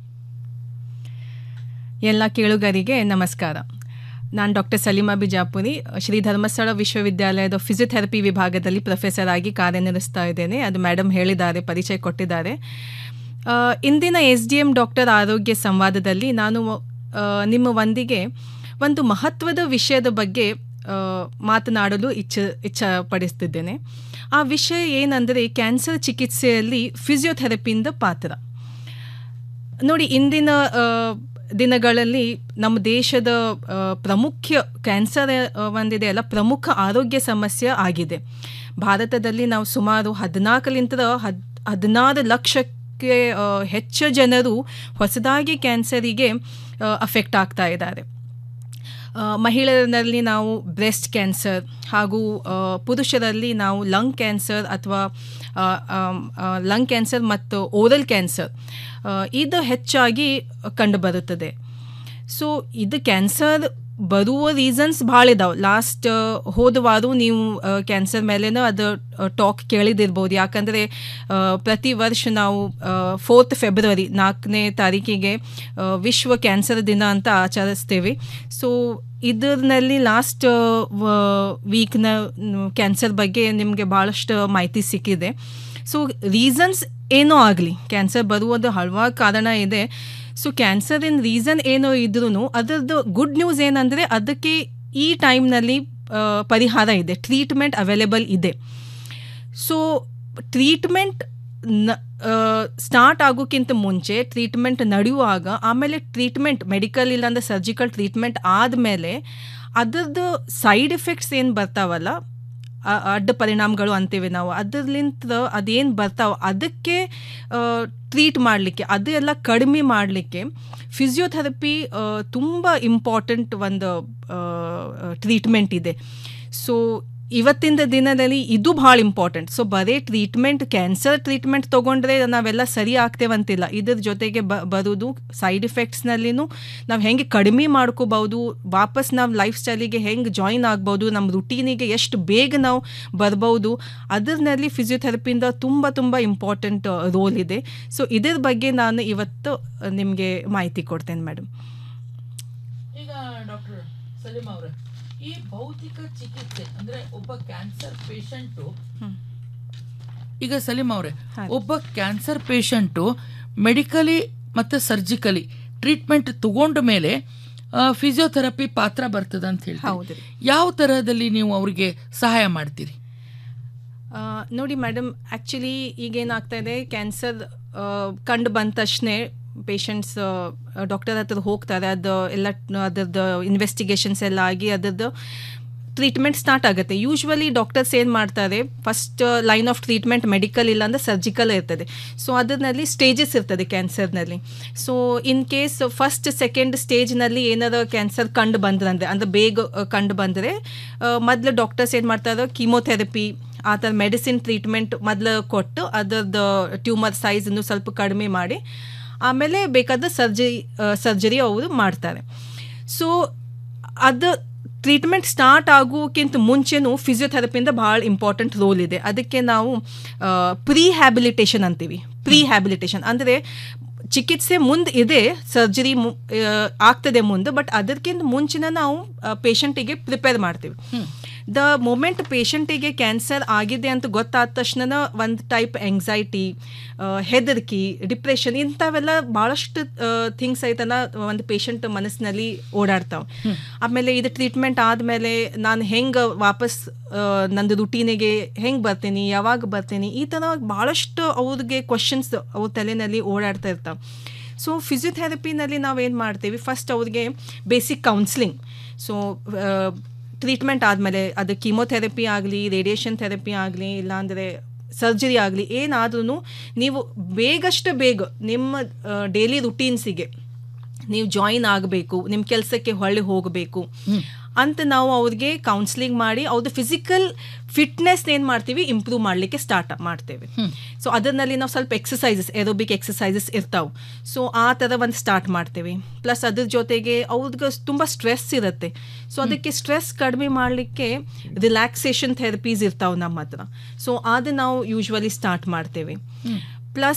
ಎಲ್ಲ ಕೇಳುಗರಿಗೆ ನಮಸ್ಕಾರ ನಾನು ಡಾಕ್ಟರ್ ಸಲೀಮಾ ಬಿಜಾಪುರಿ ಶ್ರೀ ಧರ್ಮಸ್ಥಳ ವಿಶ್ವವಿದ್ಯಾಲಯದ ಫಿಸಿಯೋಥೆರಪಿ ವಿಭಾಗದಲ್ಲಿ ಪ್ರೊಫೆಸರ್ ಆಗಿ ಕಾರ್ಯನಿರ್ವಹಿಸ್ತಾ ಇದ್ದೇನೆ ಅದು ಮೇಡಮ್ ಹೇಳಿದ್ದಾರೆ ಪರಿಚಯ ಕೊಟ್ಟಿದ್ದಾರೆ ಇಂದಿನ ಎಸ್ ಡಿ ಎಂ ಡಾಕ್ಟರ್ ಆರೋಗ್ಯ ಸಂವಾದದಲ್ಲಿ ನಾನು ನಿಮ್ಮ ಒಂದಿಗೆ ಒಂದು ಮಹತ್ವದ ವಿಷಯದ ಬಗ್ಗೆ ಮಾತನಾಡಲು ಇಚ್ಛ ಇಚ್ಛಪಡಿಸ್ತಿದ್ದೇನೆ ಆ ವಿಷಯ ಏನಂದರೆ ಕ್ಯಾನ್ಸರ್ ಚಿಕಿತ್ಸೆಯಲ್ಲಿ ಫಿಸಿಯೋಥೆರಪಿಯಿಂದ ಪಾತ್ರ ನೋಡಿ ಇಂದಿನ ದಿನಗಳಲ್ಲಿ ನಮ್ಮ ದೇಶದ ಪ್ರಮುಖ ಕ್ಯಾನ್ಸರ್ ಒಂದಿದೆ ಅಲ್ಲ ಪ್ರಮುಖ ಆರೋಗ್ಯ ಸಮಸ್ಯೆ ಆಗಿದೆ ಭಾರತದಲ್ಲಿ ನಾವು ಸುಮಾರು ಹದಿನಾಲ್ಕಲಿಂದ ಹದ್ ಹದಿನಾರು ಲಕ್ಷಕ್ಕೆ ಹೆಚ್ಚು ಜನರು ಹೊಸದಾಗಿ ಕ್ಯಾನ್ಸರಿಗೆ ಅಫೆಕ್ಟ್ ಆಗ್ತಾ ಇದ್ದಾರೆ ಮಹಿಳೆಯರಲ್ಲಿ ನಾವು ಬ್ರೆಸ್ಟ್ ಕ್ಯಾನ್ಸರ್ ಹಾಗೂ ಪುರುಷರಲ್ಲಿ ನಾವು ಲಂಗ್ ಕ್ಯಾನ್ಸರ್ ಅಥವಾ ಲಂಗ್ ಕ್ಯಾನ್ಸರ್ ಮತ್ತು ಓರಲ್ ಕ್ಯಾನ್ಸರ್ ಇದು ಹೆಚ್ಚಾಗಿ ಕಂಡುಬರುತ್ತದೆ ಸೊ ಇದು ಕ್ಯಾನ್ಸರ್ ಬರುವ ರೀಸನ್ಸ್ ಭಾಳ ಇದಾವೆ ಲಾಸ್ಟ್ ಹೋದ ವಾರ ನೀವು ಕ್ಯಾನ್ಸರ್ ಮೇಲೇನೂ ಅದು ಟಾಕ್ ಕೇಳಿದಿರ್ಬೋದು ಯಾಕಂದರೆ ಪ್ರತಿ ವರ್ಷ ನಾವು ಫೋರ್ತ್ ಫೆಬ್ರವರಿ ನಾಲ್ಕನೇ ತಾರೀಕಿಗೆ ವಿಶ್ವ ಕ್ಯಾನ್ಸರ್ ದಿನ ಅಂತ ಆಚರಿಸ್ತೇವೆ ಸೊ ಇದರಲ್ಲಿ ಲಾಸ್ಟ್ ವೀಕ್ನ ಕ್ಯಾನ್ಸರ್ ಬಗ್ಗೆ ನಿಮಗೆ ಭಾಳಷ್ಟು ಮಾಹಿತಿ ಸಿಕ್ಕಿದೆ ಸೊ ರೀಸನ್ಸ್ ಏನೋ ಆಗಲಿ ಕ್ಯಾನ್ಸರ್ ಬರುವುದು ಹಲವಾರು ಕಾರಣ ಇದೆ ಸೊ ಕ್ಯಾನ್ಸರಿನ ರೀಸನ್ ಏನೋ ಇದ್ರೂ ಅದರದ್ದು ಗುಡ್ ನ್ಯೂಸ್ ಏನಂದರೆ ಅದಕ್ಕೆ ಈ ಟೈಮ್ನಲ್ಲಿ ಪರಿಹಾರ ಇದೆ ಟ್ರೀಟ್ಮೆಂಟ್ ಅವೈಲೇಬಲ್ ಇದೆ ಸೊ ಟ್ರೀಟ್ಮೆಂಟ್ ನ ಸ್ಟಾರ್ಟ್ ಆಗೋಕ್ಕಿಂತ ಮುಂಚೆ ಟ್ರೀಟ್ಮೆಂಟ್ ನಡೆಯುವಾಗ ಆಮೇಲೆ ಟ್ರೀಟ್ಮೆಂಟ್ ಮೆಡಿಕಲ್ ಇಲ್ಲಾಂದ್ರೆ ಸರ್ಜಿಕಲ್ ಟ್ರೀಟ್ಮೆಂಟ್ ಆದಮೇಲೆ ಅದರದ್ದು ಸೈಡ್ ಎಫೆಕ್ಟ್ಸ್ ಏನು ಬರ್ತಾವಲ್ಲ ಅಡ್ಡ ಪರಿಣಾಮಗಳು ಅಂತೀವಿ ನಾವು ಅದರ್ಲಿಂತ ಅದೇನು ಬರ್ತಾವ ಅದಕ್ಕೆ ಟ್ರೀಟ್ ಮಾಡಲಿಕ್ಕೆ ಅದು ಎಲ್ಲ ಕಡಿಮೆ ಮಾಡಲಿಕ್ಕೆ ಫಿಸಿಯೋಥೆರಪಿ ತುಂಬ ಇಂಪಾರ್ಟೆಂಟ್ ಒಂದು ಟ್ರೀಟ್ಮೆಂಟ್ ಇದೆ ಸೊ ಇವತ್ತಿನ ದಿನದಲ್ಲಿ ಇದು ಭಾಳ ಇಂಪಾರ್ಟೆಂಟ್ ಸೊ ಬರೀ ಟ್ರೀಟ್ಮೆಂಟ್ ಕ್ಯಾನ್ಸರ್ ಟ್ರೀಟ್ಮೆಂಟ್ ತೊಗೊಂಡ್ರೆ ನಾವೆಲ್ಲ ಸರಿ ಆಗ್ತೇವಂತಿಲ್ಲ ಇದ್ರ ಜೊತೆಗೆ ಬ ಬರೋದು ಸೈಡ್ ಎಫೆಕ್ಟ್ಸ್ನಲ್ಲಿನೂ ನಾವು ಹೆಂಗೆ ಕಡಿಮೆ ಮಾಡ್ಕೋಬೋದು ವಾಪಸ್ ನಾವು ಲೈಫ್ ಸ್ಟೈಲಿಗೆ ಹೆಂಗೆ ಜಾಯಿನ್ ಆಗ್ಬೋದು ನಮ್ಮ ರುಟೀನಿಗೆ ಎಷ್ಟು ಬೇಗ ನಾವು ಬರ್ಬೋದು ಅದರಲ್ಲಿ ಫಿಸಿಯೋಥೆರಪಿಯಿಂದ ತುಂಬ ತುಂಬ ಇಂಪಾರ್ಟೆಂಟ್ ರೋಲ್ ಇದೆ ಸೊ ಇದ್ರ ಬಗ್ಗೆ ನಾನು ಇವತ್ತು ನಿಮಗೆ ಮಾಹಿತಿ ಕೊಡ್ತೇನೆ ಮೇಡಮ್ ಈಗ ಡಾಕ್ಟರ್ ಸಲೀಮ್ ಅವರೇ ಈ ಭೌತಿಕ ಚಿಕಿತ್ಸೆ ಅಂದ್ರೆ ಒಬ್ಬ ಕ್ಯಾನ್ಸರ್ ಪೇಷಂಟು ಈಗ ಸಲೀಂ ಅವರೇ ಒಬ್ಬ ಕ್ಯಾನ್ಸರ್ ಪೇಷಂಟು ಮೆಡಿಕಲಿ ಮತ್ತು ಸರ್ಜಿಕಲಿ ಟ್ರೀಟ್ಮೆಂಟ್ ತಗೊಂಡ ಮೇಲೆ ಫಿಸಿಯೋಥೆರಪಿ ಪಾತ್ರ ಬರ್ತದೆ ಅಂತ ಹೇಳಿ ಯಾವ ತರಹದಲ್ಲಿ ನೀವು ಅವರಿಗೆ ಸಹಾಯ ಮಾಡ್ತೀರಿ ಆ, ನೋಡಿ ಮೇಡಮ್ ಆ್ಯಕ್ಚುಲಿ ಈಗೇನಾಗ್ತಾ ಇದೆ ಕ್ಯಾನ್ಸರ್ ಕಂಡು ಬಂದ ತಕ್ಷಣ ಪೇಷಂಟ್ಸ್ ಡಾಕ್ಟರ್ ಹತ್ರ ಹೋಗ್ತಾರೆ ಅದು ಎಲ್ಲ ಅದರದ್ದು ಇನ್ವೆಸ್ಟಿಗೇಷನ್ಸ್ ಎಲ್ಲ ಆಗಿ ಅದರದ್ದು ಟ್ರೀಟ್ಮೆಂಟ್ ಸ್ಟಾರ್ಟ್ ಆಗುತ್ತೆ ಯೂಶ್ವಲಿ ಡಾಕ್ಟರ್ಸ್ ಏನು ಮಾಡ್ತಾರೆ first line of treatment medical ಇಲ್ಲ ಅಂದರೆ ಸರ್ಜಿಕಲ್ ಇರ್ತದೆ ಸೊ ಅದರಲ್ಲಿ ಸ್ಟೇಜಸ್ ಇರ್ತದೆ ಕ್ಯಾನ್ಸರ್ನಲ್ಲಿ so in case first second ಸ್ಟೇಜ್ನಲ್ಲಿ ಏನಾದ್ರು ಕ್ಯಾನ್ಸರ್ ಕಂಡು ಬಂದ್ರೆ ಅಂದರೆ ಬೇಗ ಆ, ಕಂಡು ಬಂದರೆ ಮೊದಲು ಡಾಕ್ಟರ್ಸ್ ಏನು ಮಾಡ್ತಾರೆ ಕೀಮೋಥೆರಪಿ ಆ ಥರ ಮೆಡಿಸಿನ್ ಟ್ರೀಟ್ಮೆಂಟ್ ಮೊದಲು ಕೊಟ್ಟು ಅದರದ್ದು ಟ್ಯೂಮರ್ ಸೈಜನ್ನು ಸ್ವಲ್ಪ ಕಡಿಮೆ ಮಾಡಿ ಆಮೇಲೆ ಬೇಕಾದ ಸರ್ಜರಿ ಸರ್ಜರಿ ಅವರು ಮಾಡ್ತಾರೆ ಸೊ ಅದು ಟ್ರೀಟ್ಮೆಂಟ್ ಸ್ಟಾರ್ಟ್ ಆಗೋಕ್ಕಿಂತ ಮುಂಚೆನೂ ಫಿಸಿಯೋಥೆರಪಿಯಿಂದ ಭಾಳ ಇಂಪಾರ್ಟೆಂಟ್ ರೋಲ್ ಇದೆ ಅದಕ್ಕೆ ನಾವು ಪ್ರೀ ಹ್ಯಾಬಿಲಿಟೇಷನ್ ಅಂತೀವಿ ಪ್ರೀ ಹ್ಯಾಬಿಲಿಟೇಷನ್ ಅಂದರೆ ಚಿಕಿತ್ಸೆ ಮುಂದೆ ಇದೆ ಸರ್ಜರಿ ಆಗ್ತದೆ ಮುಂದೆ ಬಟ್ ಅದಕ್ಕಿಂತ ಮುಂಚಿನ ನಾವು ಪೇಷಂಟಿಗೆ ಪ್ರಿಪೇರ್ ಮಾಡ್ತೀವಿ ದ ಮೊಮೆಂಟ್ ಪೇಷಂಟಿಗೆ ಕ್ಯಾನ್ಸರ್ ಆಗಿದೆ ಅಂತ ಗೊತ್ತಾದ ತಕ್ಷಣ ಒಂದು ಟೈಪ್ ಎಂಗ್ಸೈಟಿ ಹೆದರಿಕೆ ಡಿಪ್ರೆಷನ್ ಇಂಥವೆಲ್ಲ ಭಾಳಷ್ಟು ಥಿಂಗ್ಸ್ ಐತಲ್ಲ ಒಂದು ಪೇಷಂಟ್ ಮನಸ್ಸಿನಲ್ಲಿ ಓಡಾಡ್ತಾವೆ ಆಮೇಲೆ ಇದು ಟ್ರೀಟ್ಮೆಂಟ್ ಆದಮೇಲೆ ನಾನು ಹೆಂಗೆ ವಾಪಸ್ ಆ, ನಂದು ರುಟೀನಿಗೆ ಹೆಂಗೆ ಬರ್ತೀನಿ ಯಾವಾಗ ಬರ್ತೀನಿ ಈ ಥರ ಭಾಳಷ್ಟು ಅವ್ರಿಗೆ ಕ್ವಶನ್ಸ್ ಅವ್ರ ತಲೆಯಲ್ಲಿ ಓಡಾಡ್ತಾ ಇರ್ತಾವೆ ಸೊ ಫಿಸಿಯೋಥೆರಪಿನಲ್ಲಿ ನಾವೇನು ಮಾಡ್ತೀವಿ ಫಸ್ಟ್ ಅವ್ರಿಗೆ ಬೇಸಿಕ್ ಕೌನ್ಸ್ಲಿಂಗ್ ಸೊ ಟ್ರೀಟ್ಮೆಂಟ್ ಆದಮೇಲೆ ಅದು ಕೀಮೋಥೆರಪಿ ಆಗಲಿ ರೇಡಿಯೇಷನ್ ಥೆರಪಿ ಆಗಲಿ ಇಲ್ಲಾಂದರೆ ಸರ್ಜರಿ ಆಗಲಿ ಏನಾದ್ರೂ ನೀವು ಬೇಗಷ್ಟು ಬೇಗ ನಿಮ್ಮ ಡೈಲಿ ರುಟೀನ್ಸಿಗೆ ನೀವು ಜಾಯಿನ್ ಆಗಬೇಕು ನಿಮ್ಮ ಕೆಲಸಕ್ಕೆ ಹೊಳ್ಳಿ ಹೋಗಬೇಕು ಅಂತ ನಾವು ಅವ್ರಿಗೆ ಕೌನ್ಸ್ಲಿಂಗ್ ಮಾಡಿ ಅವ್ರದ್ದು ಫಿಸಿಕಲ್ ಫಿಟ್ನೆಸ್ ಏನು ಮಾಡ್ತೀವಿ ಇಂಪ್ರೂವ್ ಮಾಡಲಿಕ್ಕೆ ಸ್ಟಾರ್ಟ್ ಮಾಡ್ತೇವೆ ಸೊ ಅದರಲ್ಲಿ ನಾವು ಸ್ವಲ್ಪ ಎಕ್ಸಸೈಸಸ್ ಎರೋಬಿಕ್ ಎಕ್ಸಸೈಸಸ್ ಇರ್ತಾವೆ ಸೊ ಆ ಥರ ಒಂದು ಸ್ಟಾರ್ಟ್ ಮಾಡ್ತೇವೆ ಪ್ಲಸ್ ಅದ್ರ ಜೊತೆಗೆ ಅವ್ರಿಗೆ ತುಂಬ ಸ್ಟ್ರೆಸ್ ಇರುತ್ತೆ ಸೊ ಅದಕ್ಕೆ ಸ್ಟ್ರೆಸ್ ಕಡಿಮೆ ಮಾಡಲಿಕ್ಕೆ ರಿಲ್ಯಾಕ್ಸೇಷನ್ ಥೆರಪೀಸ್ ಇರ್ತಾವೆ ನಮ್ಮ ಹತ್ರ ಸೊ ಅದು ನಾವು ಯೂಶ್ವಲಿ ಸ್ಟಾರ್ಟ್ ಮಾಡ್ತೇವೆ ಪ್ಲಸ್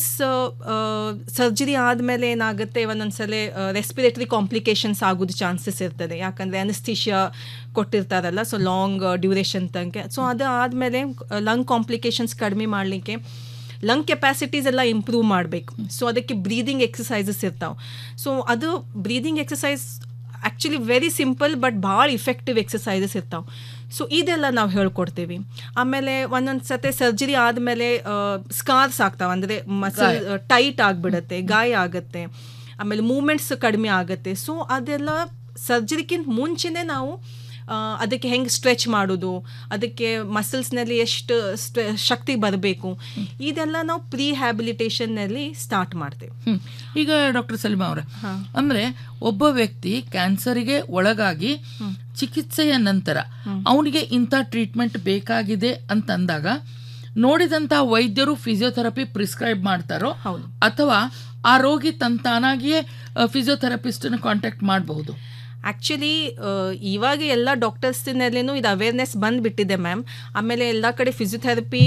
ಸರ್ಜರಿ ಆದಮೇಲೆ ಏನಾಗುತ್ತೆ ಒಂದೊಂದ್ಸಲ ರೆಸ್ಪಿರೇಟರಿ ಕಾಂಪ್ಲಿಕೇಶನ್ಸ್ ಆಗೋದು ಚಾನ್ಸಸ್ ಇರ್ತದೆ ಯಾಕಂದರೆ ಅನಸ್ತಿಷಿಯಾ ಕೊಟ್ಟಿರ್ತಾರಲ್ಲ ಸೊ ಲಾಂಗ್ ಡ್ಯೂರೇಷನ್ ತನಕ ಸೊ ಅದು ಆದಮೇಲೆ ಲಂಗ್ ಕಾಂಪ್ಲಿಕೇಶನ್ಸ್ ಕಡಿಮೆ ಮಾಡಲಿಕ್ಕೆ ಲಂಗ್ ಕೆಪಾಸಿಟೀಸ್ ಎಲ್ಲ ಇಂಪ್ರೂವ್ ಮಾಡಬೇಕು ಸೊ ಅದಕ್ಕೆ ಬ್ರೀದಿಂಗ್ ಎಕ್ಸಸೈಸಸ್ ಇರ್ತಾವೆ ಸೊ ಅದು breathing exercise actually very simple but ಭಾಳ ಇಫೆಕ್ಟಿವ್ ಎಕ್ಸಸೈಸಸ್ ಇರ್ತಾವೆ ಸೊ ಇದೆಲ್ಲ ನಾವು ಹೇಳ್ಕೊಡ್ತೀವಿ ಆಮೇಲೆ ಒಂದೊಂದು ಸತೆ ಸರ್ಜರಿ ಆದಮೇಲೆ ಸ್ಕಾರ್ಸ್ ಆಗ್ತಾವೆ ಅಂದರೆ ಮಸಲ್ ಟೈಟ್ ಆಗಿಬಿಡುತ್ತೆ ಗಾಯ ಆಗುತ್ತೆ ಆಮೇಲೆ ಮೂಮೆಂಟ್ಸ್ ಕಡಿಮೆ ಆಗುತ್ತೆ ಸೊ ಅದೆಲ್ಲ ಸರ್ಜರಿಗಿಂತ ಮುಂಚೆನೇ ನಾವು ಆ, ಅದಕ್ಕೆ ಹೆಂಗೆ ಸ್ಟ್ರೆಚ್ ಮಾಡೋದು ಅದಕ್ಕೆ ಮಸಲ್ಸ್ನಲ್ಲಿ ಎಷ್ಟು ಸ್ಟ್ರೆ ಶಕ್ತಿ ಬರಬೇಕು ಇದೆಲ್ಲ ನಾವು ಪ್ರೀ ಹ್ಯಾಬಿಲಿಟೇಷನ್ನಲ್ಲಿ ಸ್ಟಾರ್ಟ್ ಮಾಡ್ತೇವೆ ಹ್ಮ್. ಈಗ ಡಾಕ್ಟರ್ ಸಲೀಮಾ ಅವರ ಅಂದ್ರೆ ಒಬ್ಬ ವ್ಯಕ್ತಿ ಕ್ಯಾನ್ಸರಿಗೆ ಒಳಗಾಗಿ ಚಿಕಿತ್ಸೆಯ ನಂತರ ಅವನಿಗೆ ಇಂಥ ಟ್ರೀಟ್ಮೆಂಟ್ ಬೇಕಾಗಿದೆ ಅಂತಂದಾಗ ನೋಡಿದಂತ ವೈದ್ಯರು ಫಿಸಿಯೋಥೆರಪಿ ಪ್ರಿಸ್ಕ್ರೈಬ್ ಮಾಡ್ತಾರೋ ಅಥವಾ ಆ ರೋಗಿ ತನ್ ತಾನಾಗಿಯೇ ಫಿಸಿಯೋಥೆರಪಿಸ್ಟನ್ನು ಕಾಂಟ್ಯಾಕ್ಟ್ ಮಾಡಬಹುದು ಆ್ಯಕ್ಚುಲಿ ಇವಾಗ ಎಲ್ಲ ಡಾಕ್ಟರ್ಸ್ನಲ್ಲೇನು ಇದು ಅವೇರ್ನೆಸ್ ಬಂದುಬಿಟ್ಟಿದೆ ಮ್ಯಾಮ್ ಆಮೇಲೆ ಎಲ್ಲ ಕಡೆ ಫಿಸಿಯೋಥೆರಪಿ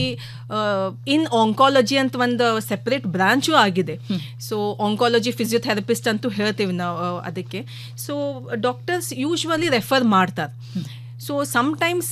ಇನ್ ಆಂಕಾಲಜಿ ಅಂತ ಒಂದು ಸೆಪ್ರೇಟ್ ಬ್ರಾಂಚು ಆಗಿದೆ ಸೊ ಆಂಕಾಲಜಿ ಫಿಸಿಯೋಥೆರಪಿಸ್ಟ್ ಅಂತೂ ಹೇಳ್ತೀವಿ ನಾವು ಆ, ಅದಕ್ಕೆ ಸೊ ಡಾಕ್ಟರ್ಸ್ ಯೂಶ್ವಲಿ ರೆಫರ್ ಮಾಡ್ತಾರೆ ಸೊ ಸಮ್ಟೈಮ್ಸ್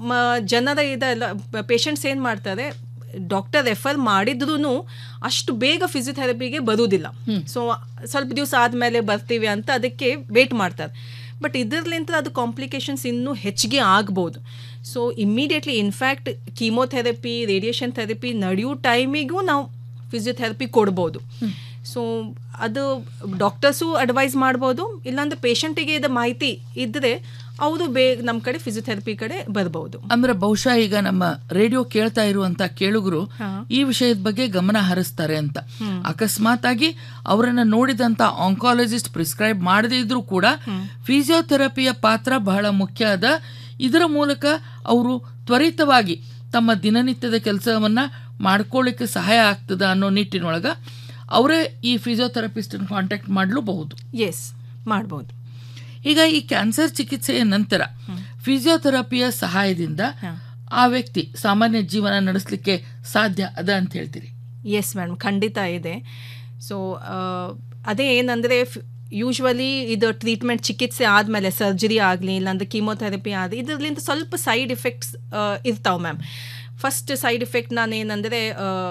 ಜನರ ಇದೆಲ್ಲ ಪೇಷಂಟ್ಸ್ ಏನು ಮಾಡ್ತಾರೆ ಡಾಕ್ಟರ್ ರೆಫರ್ ಮಾಡಿದ್ರೂ ಅಷ್ಟು ಬೇಗ ಫಿಸಿಯೋಥೆರಪಿಗೆ ಬರುವುದಿಲ್ಲ ಸೊ ಸ್ವಲ್ಪ ದಿವಸ ಆದಮೇಲೆ ಬರ್ತೀವಿ ಅಂತ ಅದಕ್ಕೆ ವೇಟ್ ಮಾಡ್ತಾರೆ ಬಟ್ ಇದರ್ಲಿಂತ ಅದು ಕಾಂಪ್ಲಿಕೇಶನ್ಸ್ ಇನ್ನೂ ಹೆಚ್ಚಿಗೆ ಆಗ್ಬೋದು so immediately in fact chemotherapy radiation therapy ನಡೆಯೋ ಟೈಮಿಗೂ ನಾವು ಫಿಸಿಯೋಥೆರಪಿ ಕೊಡ್ಬೋದು ಸೊ ಅದು ಡಾಕ್ಟರ್ಸು ಅಡ್ವೈಸ್ ಮಾಡ್ಬೋದು ಇಲ್ಲಾಂದ್ರೆ ಪೇಷಂಟಿಗೆ ಇದು ಮಾಹಿತಿ ಇದ್ದರೆ ಅವರು ಬೇಗ ನಮ್ಮ ಕಡೆ ಫಿಸಿಯೋಥೆರಪಿ ಕಡೆ ಬರ್ಬೋದು ಅಂದ್ರೆ ಬಹುಶಃ ಈಗ ನಮ್ಮ ರೇಡಿಯೋ ಕೇಳ್ತಾ ಇರುವಂತ ಕೇಳುಗರು ಈ ವಿಷಯದ ಬಗ್ಗೆ ಗಮನ ಹರಿಸ್ತಾರೆ ಅಂತ ಅಕಸ್ಮಾತ್ ಆಗಿ ಅವರನ್ನ ನೋಡಿದಂತ ಆಂಕಾಲಜಿಸ್ಟ್ ಪ್ರಿಸ್ಕ್ರೈಬ್ ಮಾಡದೇ ಇದ್ರೂ ಕೂಡ ಫಿಸಿಯೋಥೆರಪಿಯ ಪಾತ್ರ ಬಹಳ ಮುಖ್ಯ ಅದ ಇದರ ಮೂಲಕ ಅವರು ತ್ವರಿತವಾಗಿ ತಮ್ಮ ದಿನನಿತ್ಯದ ಕೆಲಸವನ್ನ ಮಾಡ್ಕೊಳ್ಳಿಕ್ಕೆ ಸಹಾಯ ಆಗ್ತದ ಅನ್ನೋ ನಿಟ್ಟಿನೊಳಗ ಅವರೇ ಈ ಫಿಸಿಯೋಥೆರಪಿಸ್ಟ್ ಕಾಂಟ್ಯಾಕ್ಟ್ ಮಾಡಲೂಬಹುದು ಎಸ್ ಮಾಡ್ಬೋದು ಈಗ ಈ ಕ್ಯಾನ್ಸರ್ ಚಿಕಿತ್ಸೆಯ ನಂತರ ಫಿಸಿಯೋಥೆರಪಿಯ ಸಹಾಯದಿಂದ ಆ ವ್ಯಕ್ತಿ ಸಾಮಾನ್ಯ ಜೀವನ ನಡೆಸಲಿಕ್ಕೆ ಸಾಧ್ಯ ಅದ ಅಂತ ಹೇಳ್ತೀರಿ ಎಸ್ ಮೇಡಮ್ ಖಂಡಿತ ಇದೆ ಸೊ ಅದೇ ಏನಂದರೆ ಯೂಶ್ವಲಿ ಇದು ಟ್ರೀಟ್ಮೆಂಟ್ ಚಿಕಿತ್ಸೆ ಆದಮೇಲೆ ಸರ್ಜರಿ ಆಗಲಿ ಇಲ್ಲಾಂದ್ರೆ ಕೀಮೋಥೆರಪಿ ಆದ ಇದರಿಂದ ಸ್ವಲ್ಪ ಸೈಡ್ ಎಫೆಕ್ಟ್ಸ್ ಇರ್ತಾವೆ ಮ್ಯಾಮ್ ಫಸ್ಟ್ ಸೈಡ್ ಎಫೆಕ್ಟ್ ನಾನು ಏನಂದರೆ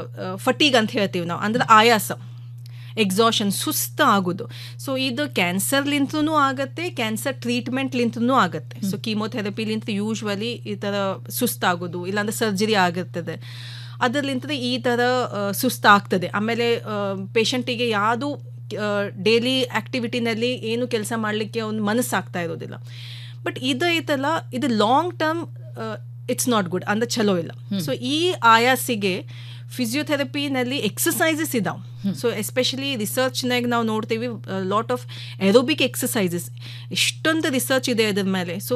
ಫಟೀಗ್ ಅಂತ ಹೇಳ್ತೀವಿ ನಾವು ಅಂದರೆ ಆಯಾಸ ಎಕ್ಸಾಷನ್ ಸುಸ್ತು ಆಗೋದು ಸೊ ಇದು ಕ್ಯಾನ್ಸರ್ಲಿಂತೂ ಆಗುತ್ತೆ ಕ್ಯಾನ್ಸರ್ ಟ್ರೀಟ್ಮೆಂಟ್ಲಿಂತೂ ಆಗುತ್ತೆ ಸೊ ಕೀಮೋಥೆರಪಿಲಿಂತ ಯೂಶ್ವಲಿ ಈ ಥರ ಸುಸ್ತಾಗೋದು ಇಲ್ಲಾಂದ್ರೆ ಸರ್ಜರಿ ಆಗುತ್ತದೆ ಅದರಲಿಂತ ಈ ಥರ ಆ, ಸುಸ್ತಾಗ್ತದೆ ಆಮೇಲೆ ಪೇಷಂಟಿಗೆ ಯಾವುದು ಡೈಲಿ ಆ್ಯಕ್ಟಿವಿಟಿನಲ್ಲಿ ಏನು ಕೆಲಸ ಮಾಡಲಿಕ್ಕೆ ಒಂದು ಮನಸ್ಸಾಗ್ತಾ ಇರೋದಿಲ್ಲ ಬಟ್ ಇದು ಐತಲ್ಲ ಇದು long term it's not good ಅಂದ್ರೆ ಚಲೋ ಇಲ್ಲ ಸೊ ಈ ಆಯಾಸಿಗೆ ಫಿಸಿಯೋಥೆರಪಿನಲ್ಲಿ ಎಕ್ಸಸೈಸಸ್ ಇದಾವೆ ಸೊ ಎಸ್ಪೆಷಲಿ ರಿಸರ್ಚ್ನಾಗ ನಾವು ನೋಡ್ತೀವಿ ಲಾಟ್ ಆಫ್ ಎರೋಬಿಕ್ ಎಕ್ಸಸೈಸಸ್ ಇಷ್ಟೊಂದು ರಿಸರ್ಚ್ ಇದೆ ಅದ್ರ ಮೇಲೆ ಸೊ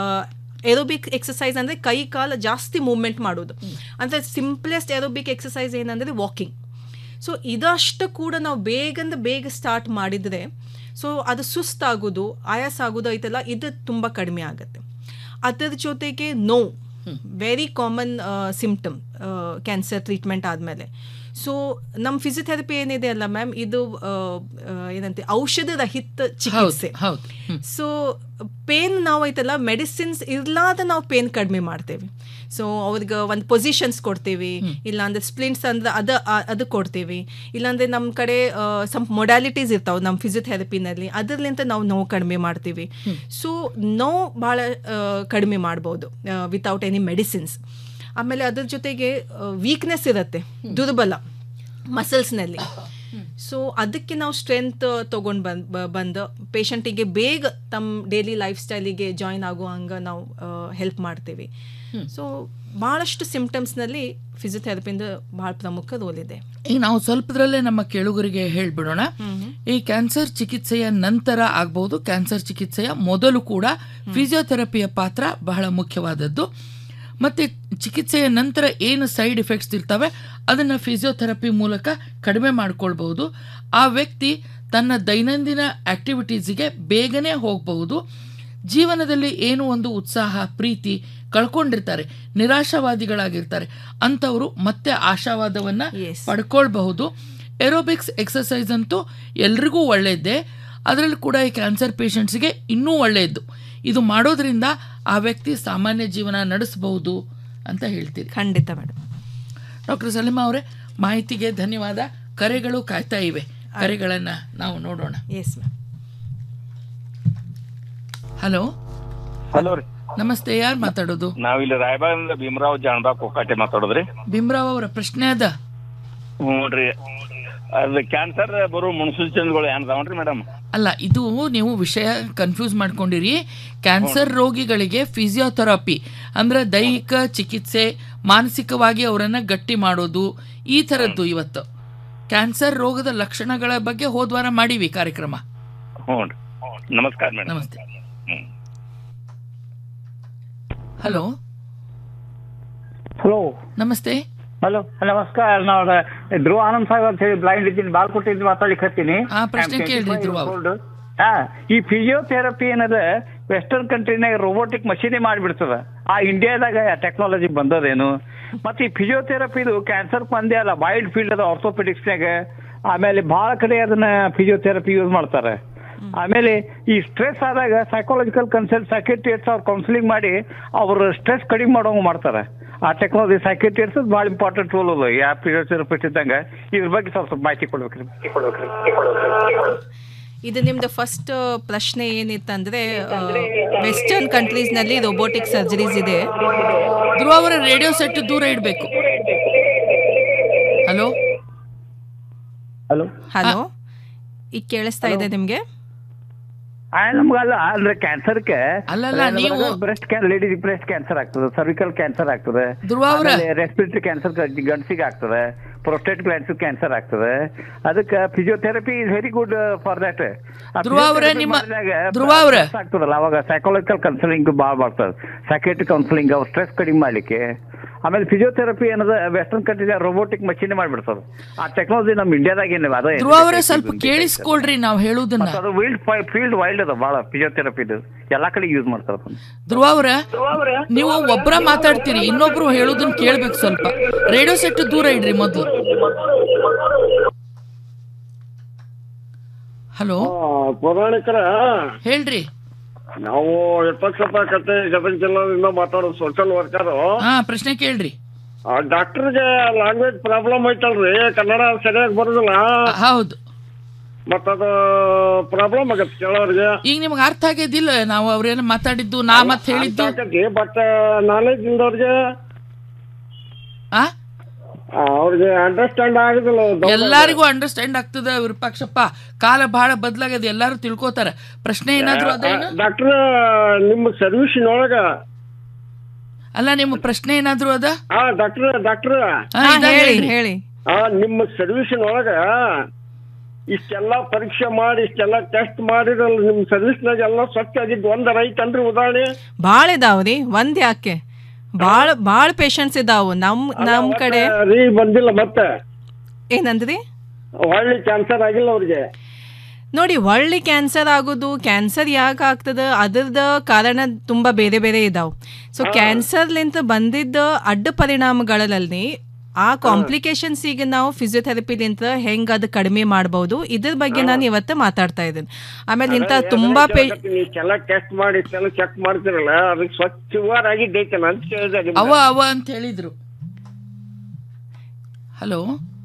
ಏರೋಬಿಕ್ ಎಕ್ಸಸೈಸ್ ಅಂದರೆ ಕೈ ಕಾಲು ಜಾಸ್ತಿ ಮೂವ್ಮೆಂಟ್ ಮಾಡೋದು ಅಂದರೆ ಸಿಂಪ್ಲೆಸ್ಟ್ ಏರೋಬಿಕ್ ಎಕ್ಸಸೈಸ್ ಏನಂದರೆ ವಾಕಿಂಗ್ ಸೊ ಇದಷ್ಟು ಕೂಡ ನಾವು ಬೇಗಂದ ಬೇಗ ಸ್ಟಾರ್ಟ್ ಮಾಡಿದರೆ ಸೊ ಅದು ಸುಸ್ತಾಗೋದು ಆಯಾಸ ಆಗೋದು ಐತಲ್ಲ ಇದು ತುಂಬ ಕಡಿಮೆ ಆಗುತ್ತೆ ಅದರ ಜೊತೆಗೆ no very common symptom cancer treatment ಆದಮೇಲೆ ಸೊ ನಮ್ಮ ಫಿಸಿಯೋಥೆರಪಿ ಏನಿದೆ ಅಲ್ಲ ಮ್ಯಾಮ್ ಇದು ಆ, ಆ, ಏನಂತೆ ಔಷಧ ರಹಿತ ಚಿಕಿತ್ಸೆ ಹೌದು ಸೊ ಪೇನ್ ನಾವು ಐತಲ್ಲ ಮೆಡಿಸಿನ್ಸ್ ಇರ್ಲಾದ ನಾವು ಪೇನ್ ಕಡಿಮೆ ಮಾಡ್ತೇವೆ ಸೊ ಅವ್ರಿಗೆ ಒಂದು ಪೊಸಿಷನ್ಸ್ ಕೊಡ್ತೀವಿ ಇಲ್ಲಾಂದ್ರೆ ಸ್ಪ್ಲಿಂಟ್ಸ್ ಅಂದ್ರೆ ಅದು ಆ- ಅದು ಕೊಡ್ತೀವಿ ಇಲ್ಲಾಂದ್ರೆ ನಮ್ಮ ಕಡೆ ಸಮ್ ಮೊಡಾಲಿಟೀಸ್ ಇರ್ತಾವೆ ನಮ್ಮ ಫಿಸಿಯೋಥೆರಪಿನಲ್ಲಿ ಅದರ್ಲಿಂತ ನಾವು ನೋವು ಕಡಿಮೆ ಮಾಡ್ತೀವಿ ಸೊ ನೋವು ಭಾಳ ಆ, ಕಡಿಮೆ ಮಾಡ್ಬೋದು ವಿತೌಟ್ ಎನಿ ಮೆಡಿಸಿನ್ಸ್ ಆಮೇಲೆ ಅದ್ರ ಜೊತೆಗೆ ವೀಕ್ನೆಸ್ ಇರುತ್ತೆ ದುರ್ಬಲ ಮಸಲ್ಸ್ನಲ್ಲಿ ಸೊ ಅದಕ್ಕೆ ನಾವು ಸ್ಟ್ರೆಂತ್ ತೊಗೊಂಡು ಬಂದು ಬಂದು ಪೇಷಂಟಿಗೆ ಬೇಗ ತಮ್ಮ ಡೈಲಿ ಲೈಫ್ ಸ್ಟೈಲಿಗೆ ಜಾಯಿನ್ ಆಗೋ ಹಂಗೆ ನಾವು ಹೆಲ್ಪ್ ಮಾಡ್ತೀವಿ ಸೊ ಭಾಳಷ್ಟು ಸಿಂಪ್ಟಮ್ಸ್ನಲ್ಲಿ ಫಿಸಿಯೋಥೆರಪಿಯಿಂದ ಭಾಳ ಪ್ರಮುಖ ರೋಲ್ ಇದೆ ಈಗ ನಾವು ಸ್ವಲ್ಪದ್ರಲ್ಲೇ ನಮ್ಮ ಕೇಳುಗರಿಗೆ ಹೇಳ್ಬಿಡೋಣ ಈ ಕ್ಯಾನ್ಸರ್ ಚಿಕಿತ್ಸೆಯ ನಂತರ ಆಗ್ಬಹುದು ಕ್ಯಾನ್ಸರ್ ಚಿಕಿತ್ಸೆಯ ಮೊದಲು ಕೂಡ ಫಿಸಿಯೋಥೆರಪಿಯ ಪಾತ್ರ ಬಹಳ ಮುಖ್ಯವಾದದ್ದು ಮತ್ತೆ ಚಿಕಿತ್ಸೆಯ ನಂತರ ಏನು ಸೈಡ್ ಎಫೆಕ್ಟ್ಸ್ ಇರ್ತವೆ ಅದನ್ನು ಫಿಸಿಯೋಥೆರಪಿ ಮೂಲಕ ಕಡಿಮೆ ಮಾಡ್ಕೊಳ್ಬಹುದು ಆ ವ್ಯಕ್ತಿ ತನ್ನ ದೈನಂದಿನ ಆಕ್ಟಿವಿಟೀಸಿಗೆ ಬೇಗನೆ ಹೋಗಬಹುದು ಜೀವನದಲ್ಲಿ ಏನು ಒಂದು ಉತ್ಸಾಹ ಪ್ರೀತಿ ಕಳ್ಕೊಂಡಿರ್ತಾರೆ ನಿರಾಶಾವಾದಿಗಳಾಗಿರ್ತಾರೆ ಅಂಥವರು ಮತ್ತೆ ಆಶಾವಾದವನ್ನ ಪಡ್ಕೊಳ್ಬಹುದು ಏರೋಬಿಕ್ಸ್ ಎಕ್ಸಸೈಸ್ ಅಂತೂ ಎಲ್ರಿಗೂ ಒಳ್ಳೆಯದೇ ಅದರಲ್ಲಿ ಕೂಡ ಈ ಕ್ಯಾನ್ಸರ್ ಪೇಷಂಟ್ಸ್ಗೆ ಇನ್ನೂ ಒಳ್ಳೆಯದು ಇದು ಮಾಡೋದ್ರಿಂದ ಆ ವ್ಯಕ್ತಿ ಸಾಮಾನ್ಯ ಜೀವನ ನಡೆಸಬಹುದು ಅಂತ ಹೇಳ್ತೀರಿ ಖಂಡಿತ ಮೇಡಮ್ ಡಾಕ್ಟರ್ ಸಲೀಮಾ ಅವರೇ ಮಾಹಿತಿಗೆ ಧನ್ಯವಾದ ಕರೆಗಳು ಕಾಯ್ತಾ ಇವೆ ಕರೆಗಳನ್ನು ನಾವು ನೋಡೋಣ ಎಸ್ ಮ್ಯಾಮ್ ಹಲೋ ಹಲೋ ರೀ ನಮಸ್ತೆ ಯಾರು ಮಾತಾಡೋದು ನಾವಿಲ್ಲಿ ರಾಯಬಾಗದಿಂದ ಭೀಮರಾವ್ ಜಾಣಬಾ ಕೊಕ್ಕಾಟೆ ಮಾತಾಡೋದ್ರಿ ಭೀಮರಾವ್ ಅವರ ಪ್ರಶ್ನೆ ಅದ ಹ್ಞೂ ರೀ ಅದು ಕ್ಯಾನ್ಸರ್ ಬರೋ ಮುನ್ಸೂಚನೆಗಳು ಏನ್ ಅದಾವನ್ರಿ ಮೇಡಮ್ ಅಲ್ಲ ಇದು ನೀವು ವಿಷಯ ಕನ್ಫ್ಯೂಸ್ ಮಾಡ್ಕೊಂಡಿರಿ ಕ್ಯಾನ್ಸರ್ ರೋಗಿಗಳಿಗೆ ಫಿಸಿಯೋಥೆರಪಿ ಅಂದ್ರೆ ದೈಹಿಕ ಚಿಕಿತ್ಸೆ ಮಾನಸಿಕವಾಗಿ ಅವರನ್ನ ಗಟ್ಟಿ ಮಾಡೋದು ಈ ಥರದ್ದು ಇವತ್ತು ಕ್ಯಾನ್ಸರ್ ರೋಗದ ಲಕ್ಷಣಗಳ ಬಗ್ಗೆ ಹೋದ್ವಾರ ಮಾಡೀವಿ ಕಾರ್ಯಕ್ರಮ ಹ್ಞೂ ರೀ ನಮಸ್ಕಾರ ಮೇಡಮ್ ನಮಸ್ತೆ ಹಲೋ ಹಲೋ ನಮಸ್ತೆ ಹಲೋ ನಮಸ್ಕಾರ ನಾವು ಧ್ರುವ ಆನಂದ್ ಸಾಹೇಬ್ ಅಂತ ಹೇಳಿ ಬ್ಲೈಂಡ್ ಇದ್ದೀನಿ ಬಾಲ್ಕೋಟೆಯಿಂದ ಮಾತಾಡ್ಲಿಕ್ಕೆ ಹತ್ತೀನಿ ಆ, ಪ್ರಶ್ನೆ ಕೇಳ್ರಿ ಧ್ರುವ ಅವ್ರು. ಹಾ ಈ ಫಿಸಿಯೋಥೆರಪಿ ಏನದ ವೆಸ್ಟರ್ನ್ ಕಂಟ್ರಿನಾಗ ರೋಬೋಟಿಕ್ ಮಷೀನೇ ಮಾಡಿಬಿಡ್ತದ ಆ ಇಂಡಿಯಾದಾಗ ಟೆಕ್ನಾಲಜಿ ಬಂದದೇನು ಮತ್ತೆ ಈ ಫಿಸಿಯೋಥೆರಪಿದು ಕ್ಯಾನ್ಸರ್ ಪಂದ್ಯ ಅಲ್ಲ ವೈಲ್ಡ್ ಫೀಲ್ಡ್ ಅದ ಆರ್ಥೋಪೆಡಿಕ್ಸ್ನಾಗ ಆಮೇಲೆ ಬಹಳ ಕಡೆ ಅದನ್ನ ಫಿಸಿಯೋಥೆರಪಿ ಯೂಸ್ ಮಾಡ್ತಾರೆ ಆಮೇಲೆ ಈ ಸ್ಟ್ರೆಸ್ ಆದಾಗ ಸೈಕಾಲಜಿಕಲ್ ಕನ್ಸಲ್ಟ್ ಸೈಕೆಟ್ರಿಯಟ್ಸ್ ಅವ್ರು ಕೌನ್ಸಿಲಿಂಗ್ ಮಾಡಿ ಅವ್ರ ಸ್ಟ್ರೆಸ್ ಕಡಿಮೆ ಮಾಡೋಂಗ್ ಮಾಡ್ತಾರೆ ಆ ಟೆಕ್ನಾಲಜಿ ಸೈಕೆಟ್ರಿಯಟ್ಸ್ ಭಾಳ ಇಂಪಾರ್ಟೆಂಟ್ ರೋಲ್ ಅದ ಯಾ ಫಿಸಿಯೋಥೆರಪಿಸ್ಟ್ ಇದ್ದಂಗ ಇದ್ರ ಬಗ್ಗೆ ಸ್ವಲ್ಪ ಸ್ವಲ್ಪ ಮಾಹಿತಿ ಕೊಡ್ಬೇಕ್ರಿ ಇದು ನಿಮ್ದು ಫಸ್ಟ್ ಪ್ರಶ್ನೆ ಏನಿತ್ತಂದ್ರೆ ವೆಸ್ಟರ್ನ್ ಕಂಟ್ರೀಸ್ನಲ್ಲಿ ರೋಬೋಟಿಕ್ ಸರ್ಜರೀಸ್ ಇದೆ ಧ್ರುವ ಅವರ ರೇಡಿಯೋ ಸೆಟ್ ದೂರ ಇಡಬೇಕು ಹಲೋ ಹಲೋ ಹಲೋ ಈಗ ಕೇಳಿಸ್ತಾ ಇದೆ ನಿಮ್ಗೆ ಆ, ನಮ್ಗಲ್ಲ ಅಂದ್ರೆ ಕ್ಯಾನ್ಸರ್ಗೆ ಅಲ್ಲಲ್ಲ, ನೀವು- breast can ladies breast cancer ಆಗ್ತದೆ ಸರ್ವಿಕಲ್ ಕ್ಯಾನ್ಸರ್ ಆಗ್ತದೆ ಧ್ರುವ ಅವ್ರೆ. ರೆಸ್ಪಿರೇಟರಿ ಕ್ಯಾನ್ಸರ್ ಗಂಡಸಿಗೆ ಆಗ್ತದೆ ಪ್ರೊಸ್ಟೇಟ್ ಕ್ಯಾನ್ಸರ್ ಕ್ಯಾನ್ಸರ್ ಆಗ್ತದೆ ಅದಕ್ಕೆ physiotherapy is very good for that Dhruva ಅವ್ರೆ, ನಿಮ್ಮ- ಧ್ರುವ ಅವ್ರೆ. ಆಗ್ತದಲ್ಲ ಅವಾಗ ಸೈಕಾಲಜಿಕಲ್ ಕೌನ್ಸಿಲಿಂಗ್ ಭಾಳ ಮಾಡ್ತದೆ ಸೈಕೆಟ್ರಿ ಕೌನ್ಸಿಲಿಂಗ್ ಅವ್ರ ಸ್ಟ್ರೆಸ್ ಕಡಿಮೆ ಮಾಡ್ಲಿಕ್ಕೆ ಆಮೇಲೆ ಫಿಸಿಯೋಥೆರಪಿ ಏನದ ವೆಸ್ಟರ್ನ್ ಕಂಟ್ರಿ ರೋಬೋಟಿಕ್ ಮಷೀನ್ ಮಾಡ್ಬಿಡ್ತದೆ ಆ ಟೆಕ್ನಾಲಜಿ ನಮ್ಮ ಇಂಡಿಯಾದಾಗ ಏನಿಲ್ಲ ಅದೇ ಧ್ರುವ ಅವರೇ ಸ್ವಲ್ಪ ಕೇಳಿಸ್ಕೊಳ್ರಿ ನಾವು ಹೇಳುವುದನ್ನ ಮತ್ತೆ ಅದು ವೈಲ್ಡ್ ಫೀಲ್ಡ್ ವೈಲ್ಡ್ ಅದ ಭಾಳ ಫಿಸಿಯೋಥೆರಪಿದು ಎಲ್ಲಾ ಕಡೆ ಯೂಸ್ ಮಾಡ್ತಾರ ಅದನ್ನ. ಧ್ರುವ ಅವರ ನೀವು ಒಬ್ಬರ ಮಾತಾಡ್ತೀರಿ ಇನ್ನೊಬ್ರು ಹೇಳೋದನ್ನ ಕೇಳ್ಬೇಕು ಸ್ವಲ್ಪ ರೇಡಿಯೋ ಸೆಟ್ ದೂರ ಇಡ್ರಿ ಮೊದಲು ಹಲೋ ಪೌರಾಣಿಕರ ಹೇಳ್ರಿ ನಾವು ವಿಪಕ್ಷಪ ಕತೆ ಗದಗ ಜಿಲ್ಲಾದಿಂದ ಮಾತಾಡೋದು ಸೋಷಿಯಲ್ ವರ್ಕರ್ ಹಾ ಪ್ರಶ್ನೆ ಕೇಳ್ರಿ ಡಾಕ್ಟರ್ಗೆ ಲ್ಯಾಂಗ್ವೇಜ್ ಪ್ರಾಬ್ಲಮ್ ಐತಲ್ರಿ ಕನ್ನಡ ಸರಿಯಾಗಿ ಬರೋದಿಲ್ಲ ಹೌದು ಮತ್ತದು ಪ್ರಾಬ್ಲಮ್ ಆಗತ್ತೆ ಕೇಳೋರಿಗೆ ಈಗ ನಿಮ್ಗೆ ಅರ್ಥ ಆಗಿದ್ದಿಲ್ಲ ನಾವು ಅವ್ರೇನು ಮಾತಾಡಿದ್ದು ನಾ ಮತ್ತೆ ಹೇಳಿದ್ದು ಬಟ್ ನಾಲೆಜ್ ಇಲ್ದವ್ರಿಗೆ ಆ ಅವ್ರಿಗೆ ಅಂಡರ್ಸ್ಟ್ಯಾಂಡ್ ಆಗುದಿಲ್ಲ ಅದು. ಎಲ್ಲಾರಿಗೂ ಅಂಡರ್ಸ್ಟ್ಯಾಂಡ್ ಆಗ್ತದ ವಿರೂಪಾಕ್ಷಪ್ಪ ಕಾಲ ಬಹಳ ಬದಲಾಗದ ಎಲ್ಲಾರು ತಿಳ್ಕೊತಾರ ಪ್ರಶ್ನೆ ಏನಾದ್ರು ಅದೇನು ಡಾಕ್ಟರ್ ನಿಮ್ಮ ಸರ್ವಿಸಿನೊಳಗ ಅಲ್ಲ ನಿಮ್ಮ ಪ್ರಶ್ನೆ ಏನಾದ್ರು ಅದ ಹಾ ಡಾಕ್ಟರ್ ಡಾಕ್ಟರ್ ಹಾ, ಇದ ಹೇಳ್ರಿ. ಆ ನಿಮ್ಮ ಸರ್ವಿಸಿನೊಳಗ ಇಷ್ಟೆಲ್ಲ ಪರೀಕ್ಷೆ ಮಾಡಿ ಇಷ್ಟೆಲ್ಲ ಟೆಸ್ಟ್ ಮಾಡಿರಲ್ಲ ನಿಮ್ ಸರ್ವಿಸ್ನಾಗ ಎಲ್ಲ ಸ್ವಚ್ಛ ಆಗಿದ್ದು ಒಂದರ ಐತನ್ರಿ ಉದಾಹರಣೆ ಭಾಳ ಇದಾವ್ರಿ ಒಂದ್ ಯಾಕೆ ಭಾಳ ಭಾಳ ಪೇಷಂಟ್ಸ್ ಇದಾವು ನಮ್ ನಮ್ ಕಡೆ ರೀ ಬಂದಿಲ್ಲ ಮತ್ತೆ ಏನಂದ್ರಿ ಒಳ್ಳೆ ಕ್ಯಾನ್ಸರ್ ಆಗಿಲ್ಲ ಅವ್ರಿಗೆ ನೋಡಿ ಒಳ್ಳೆ ಕ್ಯಾನ್ಸರ್ ಆಗೋದು ಕ್ಯಾನ್ಸರ್ ಯಾಕೆ ಆಗ್ತದ ಅದ್ರದ್ದು ಕಾರಣ ತುಂಬ ಬೇರೆ ಬೇರೆ ಇದಾವೆ ಸೊ ಕ್ಯಾನ್ಸರ್ಲಿಂತ ಬಂದಿದ್ದ ಅಡ್ಡ ಪರಿಣಾಮಗಳಲ್ಲಿ ಆ ಕಾಂಪ್ಲಿಕೇಶನ್ಸ್ ಈಗ ನಾವು ಫಿಸಿಯೋಥೆರಪಿಲಿಂತ ಹೆಂಗ್ ಅದು ಕಡಿಮೆ ಮಾಡಬಹುದು ಇದ್ರ ಬಗ್ಗೆ ನಾನು ಇವತ್ತು ಮಾತಾಡ್ತಾ ಇದ್ದೀನಿ ಆಮೇಲೆ ಇಂಥ ತುಂಬಾ ಪೇ ಇಷ್ಟೆಲ್ಲ ಟೆಸ್ಟ್ ಮಾಡಿ ಇಷ್ಟೆಲ್ಲ ಚೆಕ್ ಮಾಡ್ತಿರಲ್ಲ ಅದಕ್ಕೆ ಸ್ವಚ್ಛವಾಗಿದ್ದೈತೆ ಅಂತ ಕೇಳಿದೆ ನಿಮ್ಗೆ. ಅವ ಅವ ಅಂತ ಹೇಳಿದ್ರು ಹಲೋ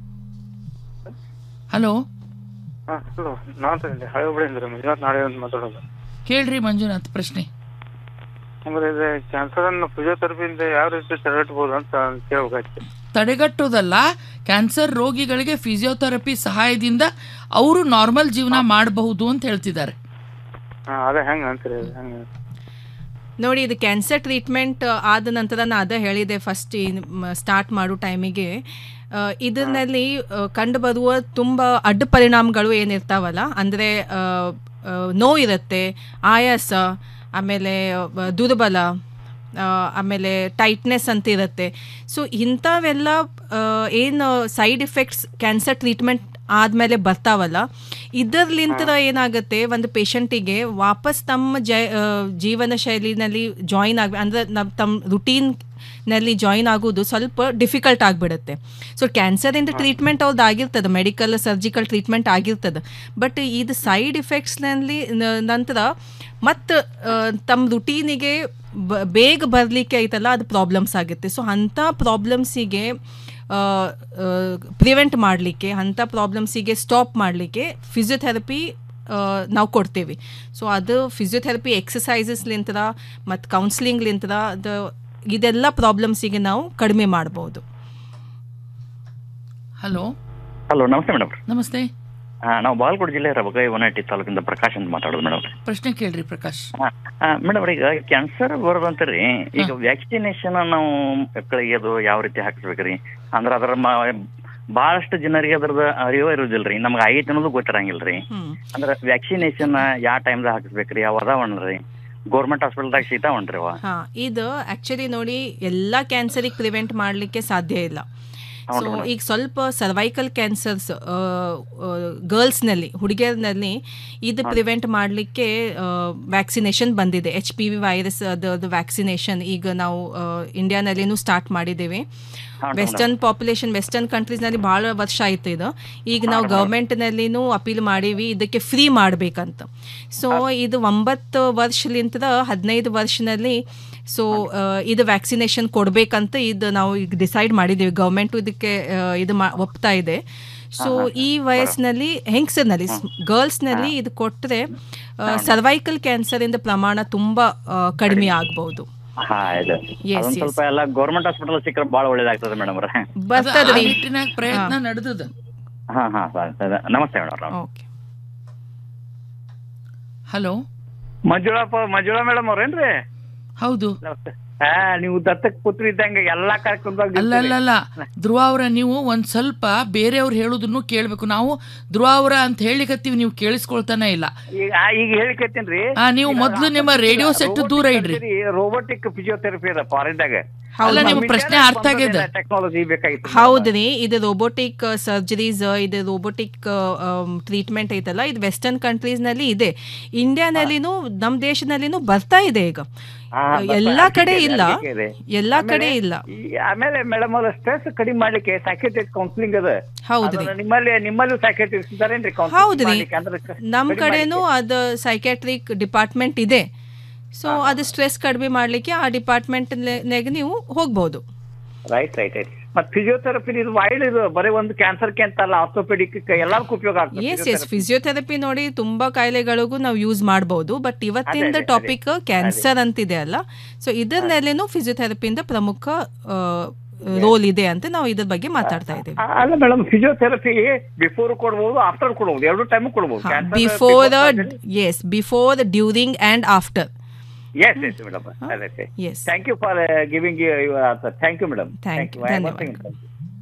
ಹಲೋ ಹಲೋ ನಾನು ಹಳೆ ಹುಬ್ಳಿಯಿಂದ ಮಂಜುನಾಥ್ ನಾಳೆ ಅಂತ ಮಾತಾಡೋದು ಕೇಳ್ರಿ ಮಂಜುನಾಥ್ ಪ್ರಶ್ನೆ ಅಂದ್ರೆ ಇದು ಕ್ಯಾನ್ಸರ್ ಅನ್ನು ಫಿಸಿಯೋಥೆರಪಿಯಿಂದ ಯಾವ ರೀತಿ ತಡೆಗಟ್ಟಬಹುದು ಅಂತ ಕೇಳ್ಬೇಕಾಯ್ತು ತಡೆಗಟ್ಟೋದಲ್ಲ ಕ್ಯಾನ್ಸರ್ ರೋಗಿಗಳಿಗೆ ಫಿಸಿಯೋಥೆರಪಿ ಸಹಾಯದಿಂದ ಅವರು ನಾರ್ಮಲ್ ಜೀವನ ಮಾಡಬಹುದು ಅಂತ ಹೇಳ್ತಿದ್ದಾರೆ ಹಾ ಅದೇ ಹೆಂಗ ಅಂತೀರಿ ಅದು ಹೆಂಗ ನೋಡಿ ಇದು ಕ್ಯಾನ್ಸರ್ ಟ್ರೀಟ್ಮೆಂಟ್ ಆದ ನಂತರ ನಾನು ಅದೇ ಹೇಳಿದೆ ಫಸ್ಟ್ ಸ್ಟಾರ್ಟ್ ಮಾಡೋ ಟೈಮಿಗೆ ಇದರಲ್ಲಿ ಕಂಡುಬರುವ ತುಂಬ ಅಡ್ಡ ಪರಿಣಾಮಗಳು ಏನಿರ್ತಾವಲ್ಲ ಅಂದರೆ ನೋವು ಇರುತ್ತೆ ಆಯಾಸ ಆಮೇಲೆ ಆ, ದುರ್ಬಲ ಆ, ಆಮೇಲೆ ಟೈಟ್ನೆಸ್ ಅಂತ ಇರುತ್ತೆ ಸೊ ಇಂಥವೆಲ್ಲ ಏನು ಸೈಡ್ ಇಫೆಕ್ಟ್ಸ್ ಕ್ಯಾನ್ಸರ್ ಟ್ರೀಟ್ಮೆಂಟ್ ಆದಮೇಲೆ ಬರ್ತಾವಲ್ಲ ಇದರ್ಲಿಂತ ಏನಾಗುತ್ತೆ ಒಂದು ಪೇಷಂಟಿಗೆ ವಾಪಸ್ ತಮ್ಮ ಜ ಆ, ಜೀವನ ಶೈಲಿನಲ್ಲಿ ಜಾಯಿನ್ ಆಗ ಅಂದರೆ ನಮ್ಮ ತಮ್ಮ ರುಟೀನ್ನಲ್ಲಿ ಜಾಯಿನ್ ಆಗೋದು ಸ್ವಲ್ಪ ಡಿಫಿಕಲ್ಟ್ ಆಗಿಬಿಡುತ್ತೆ ಸೊ ಕ್ಯಾನ್ಸರಿಂದ ಟ್ರೀಟ್ಮೆಂಟ್ ಅವ್ರದ್ದು ಆಗಿರ್ತದೆ ಮೆಡಿಕಲ್ ಸರ್ಜಿಕಲ್ ಟ್ರೀಟ್ಮೆಂಟ್ ಆಗಿರ್ತದೆ ಬಟ್ ಇದು ಸೈಡ್ ಇಫೆಕ್ಟ್ಸ್ನಲ್ಲಿ ನಂತರ ಮತ್ತು ತಮ್ಮ ರುಟೀನಿಗೆ ಬ ಬೇಗ ಬರಲಿಕ್ಕೆ ಐತಲ್ಲ ಅದು ಪ್ರಾಬ್ಲಮ್ಸ್ ಆಗುತ್ತೆ ಸೊ ಅಂಥ ಪ್ರಾಬ್ಲಮ್ಸಿಗೆ ಪ್ರಿವೆಂಟ್ ಮಾಡಲಿಕ್ಕೆ ಅಂಥ ಪ್ರಾಬ್ಲಮ್ಸಿಗೆ ಸ್ಟಾಪ್ ಮಾಡಲಿಕ್ಕೆ ಫಿಸಿಯೋಥೆರಪಿ ನಾವು ಕೊಡ್ತೇವೆ ಸೊ ಅದು ಫಿಸಿಯೋಥೆರಪಿ ಎಕ್ಸಸೈಸಸ್ಲಿಂತರ ಮತ್ತು ಕೌನ್ಸ್ಲಿಂಗ್ಲಿಂತರ ಅದು ಇದೆಲ್ಲ ಪ್ರಾಬ್ಲಮ್ಸಿಗೆ ನಾವು ಕಡಿಮೆ ಮಾಡ್ಬೋದು ಹಲೋ ಹಲೋ ನಮಸ್ತೆ ಮೇಡಮ್ ನಮಸ್ತೆ ನಾವು ಬಾಗಲಕೋಟೆ ಜಿಲ್ಲೆ ರಬಗಾಯಿ ವನಹಟ್ಟಿ ತಾಲೂಕಿಂದ ಪ್ರಕಾಶ್ ಅಂತ ಮಾತಾಡೋದು ಮೇಡಮ್ ಪ್ರಶ್ನೆ ಕೇಳ್ರಿ ಪ್ರಕಾಶ್ ಮೇಡಮ್ ಈಗ ಕ್ಯಾನ್ಸರ್ ಬರೋದಂತೀರಿ ಈಗ ವ್ಯಾಕ್ಸಿನೇಷನ್ ನಾವು ಮಕ್ಕಳಿಗೆ ಅದು ಯಾವ ರೀತಿ ಹಾಕಿಸ್ಬೇಕ್ರಿ ಅಂದ್ರೆ ಅದರ ಮ- ಬಹಳಷ್ಟು ಜನರಿಗೆ ಅದ್ರದ ಅರಿವು ಇರೋದಿಲ್ರಿ ನಮ್ಗೆ ಆಗೈತೆ ಅನ್ನೋದು ಗೊತ್ತಿರಂಗಿಲ್ರಿ ಅಂದ್ರೆ ವ್ಯಾಕ್ಸಿನೇಷನ್ ಯಾವ ಟೈಮ್ದಾಗ ಹಾಕಿಸ್ಬೇಕ್ರಿ ಯಾವ ಅದಾವಣ್ರಿ ಗೌರ್ಮೆಂಟ್ ಹಾಸ್ಪಿಟಲ್ದಾಗ ಸಿಗ್ತಾವಣ್ರಿ ಅವ ಹಾಂ ಇದು ಆ್ಯಕ್ಚುಲಿ ನೋಡಿ ಎಲ್ಲ ಕ್ಯಾನ್ಸರಿಗೆ ಪ್ರಿವೆಂಟ್ ಮಾಡಲಿಕ್ಕೆ ಸಾಧ್ಯ ಇಲ್ಲ ಸೊ ಹೌದು madam. ಈಗ ಸ್ವಲ್ಪ ಸರ್ವೈಕಲ್ ಕ್ಯಾನ್ಸರ್ಸ್ ಗರ್ಲ್ಸ್ನಲ್ಲಿ ಹುಡುಗಿಯರ್ನಲ್ಲಿ ಇದು ಹೌದು. ಪ್ರಿವೆಂಟ್ ಮಾಡಲಿಕ್ಕೆ ವ್ಯಾಕ್ಸಿನೇಷನ್ ಬಂದಿದೆ ಎಚ್ ಪಿ ವಿ ವೈರಸ್ ಅದು ವ್ಯಾಕ್ಸಿನೇಷನ್ ಈಗ ನಾವು ಇಂಡಿಯಾನಲ್ಲಿನೂ ಸ್ಟಾರ್ಟ್ ಮಾಡಿದ್ದೇವೆ ಹೌದು ವೆಸ್ಟರ್ನ್ madam. ಪಾಪ್ಯುಲೇಷನ್ ವೆಸ್ಟರ್ನ್ ಕಂಟ್ರೀಸ್ನಲ್ಲಿ ಭಾಳ ವರ್ಷ ಆಯ್ತು ಇದು ಈಗ ನಾವು ಹೌದು madam. ಗೌರ್ಮೆಂಟ್ನಲ್ಲಿನೂ ಅಪೀಲ್ ಮಾಡೀವಿ ಇದಕ್ಕೆ ಫ್ರೀ ಮಾಡಬೇಕಂತ ಸೊ ಇದು ಒಂಬತ್ತು ವರ್ಷಲಿಂದ ಹದಿನೈದು ವರ್ಷನಲ್ಲಿ ಸೊ ಇದು ವ್ಯಾಕ್ಸಿನೇಷನ್ ಕೊಡಬೇಕಂತ ಇದು ನಾವು ಈಗ ಡಿಸೈಡ್ ಮಾಡಿದ್ದೀವಿ ಗೌರ್ಮೆಂಟು ಇದಕ್ಕೆ ಆ, ಇದು ಮಾ ಒಪ್ತಾ ಇದೆ ಸೊ ಈ ವಯಸ್ಸಿನಲ್ಲಿ ಹೆಂಗಸರ್ನಲ್ಲಿ ಗರ್ಲ್ಸ್ನಲ್ಲಿ ಇದು ಕೊಟ್ಟರೆ ಸರ್ವೈಕಲ್ ಕ್ಯಾನ್ಸರಿಂದ ಪ್ರಮಾಣ ತುಂಬ ಆ, ಕಡಿಮೆ ಆಗ್ಬೋದು ಹಾ ಇದು Yes, ಅದೊಂದ್ yes. ಸ್ವಲ್ಪ ಎಲ್ಲ ಗೌರ್ಮೆಂಟ್ ಹಾಸ್ಪಿಟಲ್ ಸಿಕ್ಕರೆ ಬಹಳ ಒಳ್ಳೇದಾಗ್ತದೆ ಮೇಡಮ್ ಅವ್ರೆ ಬರ್ತದ್ರಿ ಆ ನಿಟ್ಟಿನಾಗ ಪ್ರಯತ್ನ ನಡೆದದ ಹಾ ಹಾ ಸರಿ. ನಮಸ್ತೆ ಮೇಡಮ್ ಹಲೋ ಮಂಜುಳಪ್ಪ ಮಂಜುಳಾ ಮೇಡಮ್ ಅವ್ರೇನ್ರಿ ಹೌದು ಹಾ ನೀವು ದತ್ತಕ್ ಪುತ್ರಿ ಇದ್ದಂಗೆ ಎಲ್ಲಾ ಕಾರ್ಯಕ್ರಮದಾಗ ಅಲ್ಲ ಅಲ್ಲ ಅಲ್ಲ ಧ್ರುವ ಅವರ ನೀವು ಒಂದ್ ಸ್ವಲ್ಪ ಬೇರೆಯವ್ರು ಹೇಳೋದನ್ನು ಕೇಳಬೇಕು ನಾವು ಧ್ರುವ ಅವರ ಅಂತ ಹೇಳಿಕತ್ತೀವಿ ನೀವು ಕೇಳಿಸ್ಕೊಳ್ತಾನೆ ಇಲ್ಲ ಈಗ ಆ, ಈಗ ಹೇಳಿಕತ್ತೀನ್ರಿ ಆ, ನೀವು ಮೊದ್ಲು ನಿಮ್ಮ ರೇಡಿಯೋ ಸೆಟ್ ದೂರ ಇಡ್ರಿ ರೋಬೋಟಿಕ್ ಫಿಸಿಯೋಥೆರಪಿ ಅದ ಫಾರಿನ್ದಾಗ ಅಲ್ಲ ನಿಮ್ಮ ಪ್ರಶ್ನೆ ಅರ್ಥ ಆಗಿದೆ ಟೆಕ್ನಾಲಜಿ ಬೇಕಾಗಿತ್ತು ಹೌದ್ರಿ ಇದು ರೋಬೋಟಿಕ್ ಸರ್ಜರೀಸ್ ಇದು ರೋಬೋಟಿಕ್ ಟ್ರೀಟ್ಮೆಂಟ್ ಐತಲ್ಲ ಇದು ವೆಸ್ಟರ್ನ್ ಕಂಟ್ರೀಸ್ ನಲ್ಲಿ ಇದೆ ಇಂಡಿಯಾನಲ್ಲಿನೂ ನಮ್ಮ ದೇಶದಲ್ಲಿನೂ ಬರ್ತಾ ಇದೆ ಈಗ ಹಾ, ಬರ್ತಾ ಎಲ್ಲಾ ಇದೆ, ಕಡೆ ಇದೆ, ಇಲ್ಲ ಅದಕ್ಕೆ ಇದೆ. ಎಲ್ಲಾ ಆಮೇಲೆ ಕಡೆ ಇಲ್ಲ ಈ- ಆಮೇಲೆ ಮೇಡಮ್ ಅವ್ರ ಸ್ಟ್ರೆಸ್ ಕಡಿಮೆ ಮಾಡ್ಲಿಕ್ಕೆ ಸೈಕೆಟ್ರಿಕ್ ಕೌನ್ಸಿಲಿಂಗ್ ಅದ ಹೌದ್ರಿ. ಅದನ್ನ ನಿಮ್ಮಲ್ಲಿ ನಿಮ್ಮಲ್ಲೂ ಸೈಕೆಟ್ರಿಕ್ಸ್ ಇದಾರೇನ್ರಿ counseling ಹೌದ್ರಿ ಮಾಡ್ಲಿಕ್ಕೆ? ಅಂದ್ರೆ ಕ- ನಮ್ ಕಡಿಮೆ ಕಡೆನೂ ಅದು ಸೈಕ್ಯಾಟ್ರಿಕ್ ಡಿಪಾರ್ಟ್ಮೆಂಟ್ ಇದೆ ಸೊ ಅದು ಸ್ಟ್ರೆಸ್ ಕಡಿಮೆ ಮಾಡ್ಲಿಕ್ಕೆ ಆ ಡಿಪಾರ್ಟ್ಮೆಂಟ್ ನೀವು ಹೋಗ್ಬೋದು ರೈಟ್ ರೈಟ್ ರೈಟ್ ಮತ್ತೆ ಫಿಸಿಯೋಥೆರಪಿ ಇದು ವೈಡ್ ಇದು ಬರೀ ಒಂದು ಕ್ಯಾನ್ಸರ್ಗೆ ಅಂತ ಅಲ್ಲ ಆರ್ಥೋಪೆಡಿಕ್ ಎಲ್ಲದಕ್ಕೂ ಉಪಯೋಗ ಆಗ್ತದೆ ಎಸ್ ಎಸ್ physiotherapy. ಫಿಸಿಯೋಥೆರಪಿ ನೋಡಿ ತುಂಬಾ ಕಾಯಿಲೆಗಳಿಗೂ ನಾವು ಯೂಸ್ ಮಾಡಬಹುದು ಬಟ್ ಇವತ್ತಿಂದ ಅದೇ, ಟಾಪಿಕ್ ಕ್ಯಾನ್ಸರ್ ಅಂತಿದೆ ಅಲ್ಲ ಸೊ ಇದರಲ್ಲೇನು ಫಿಸಿಯೋಥೆರಪಿಯಿಂದ ಪ್ರಮುಖ ರೋಲ್ ಇದೆ ಅಂತ ನಾವು ಇದ್ರ ಬಗ್ಗೆ ಮಾತಾಡ್ತಾ ಇದ್ದೇವೆ ಆ- ಅಲ್ಲ ಮೇಡಮ್ ಫಿಸಿಯೋಥೆರಪಿ ಬಿಫೋರ್ ಕೊಡ್ಬೋದು ಆಫ್ಟರ್ ಕೊಡ್ಬೋದು ಎರಡು ಟೈಮ್ ಕೊಡ್ಬೋದು Cancer before before yes before during and after Yes, yes, madam. Correct. Yes. Thank you for uh, giving uh, your answer. Thank you, madam. Thank you. you. I am ಧನ್ಯವಾದ. working.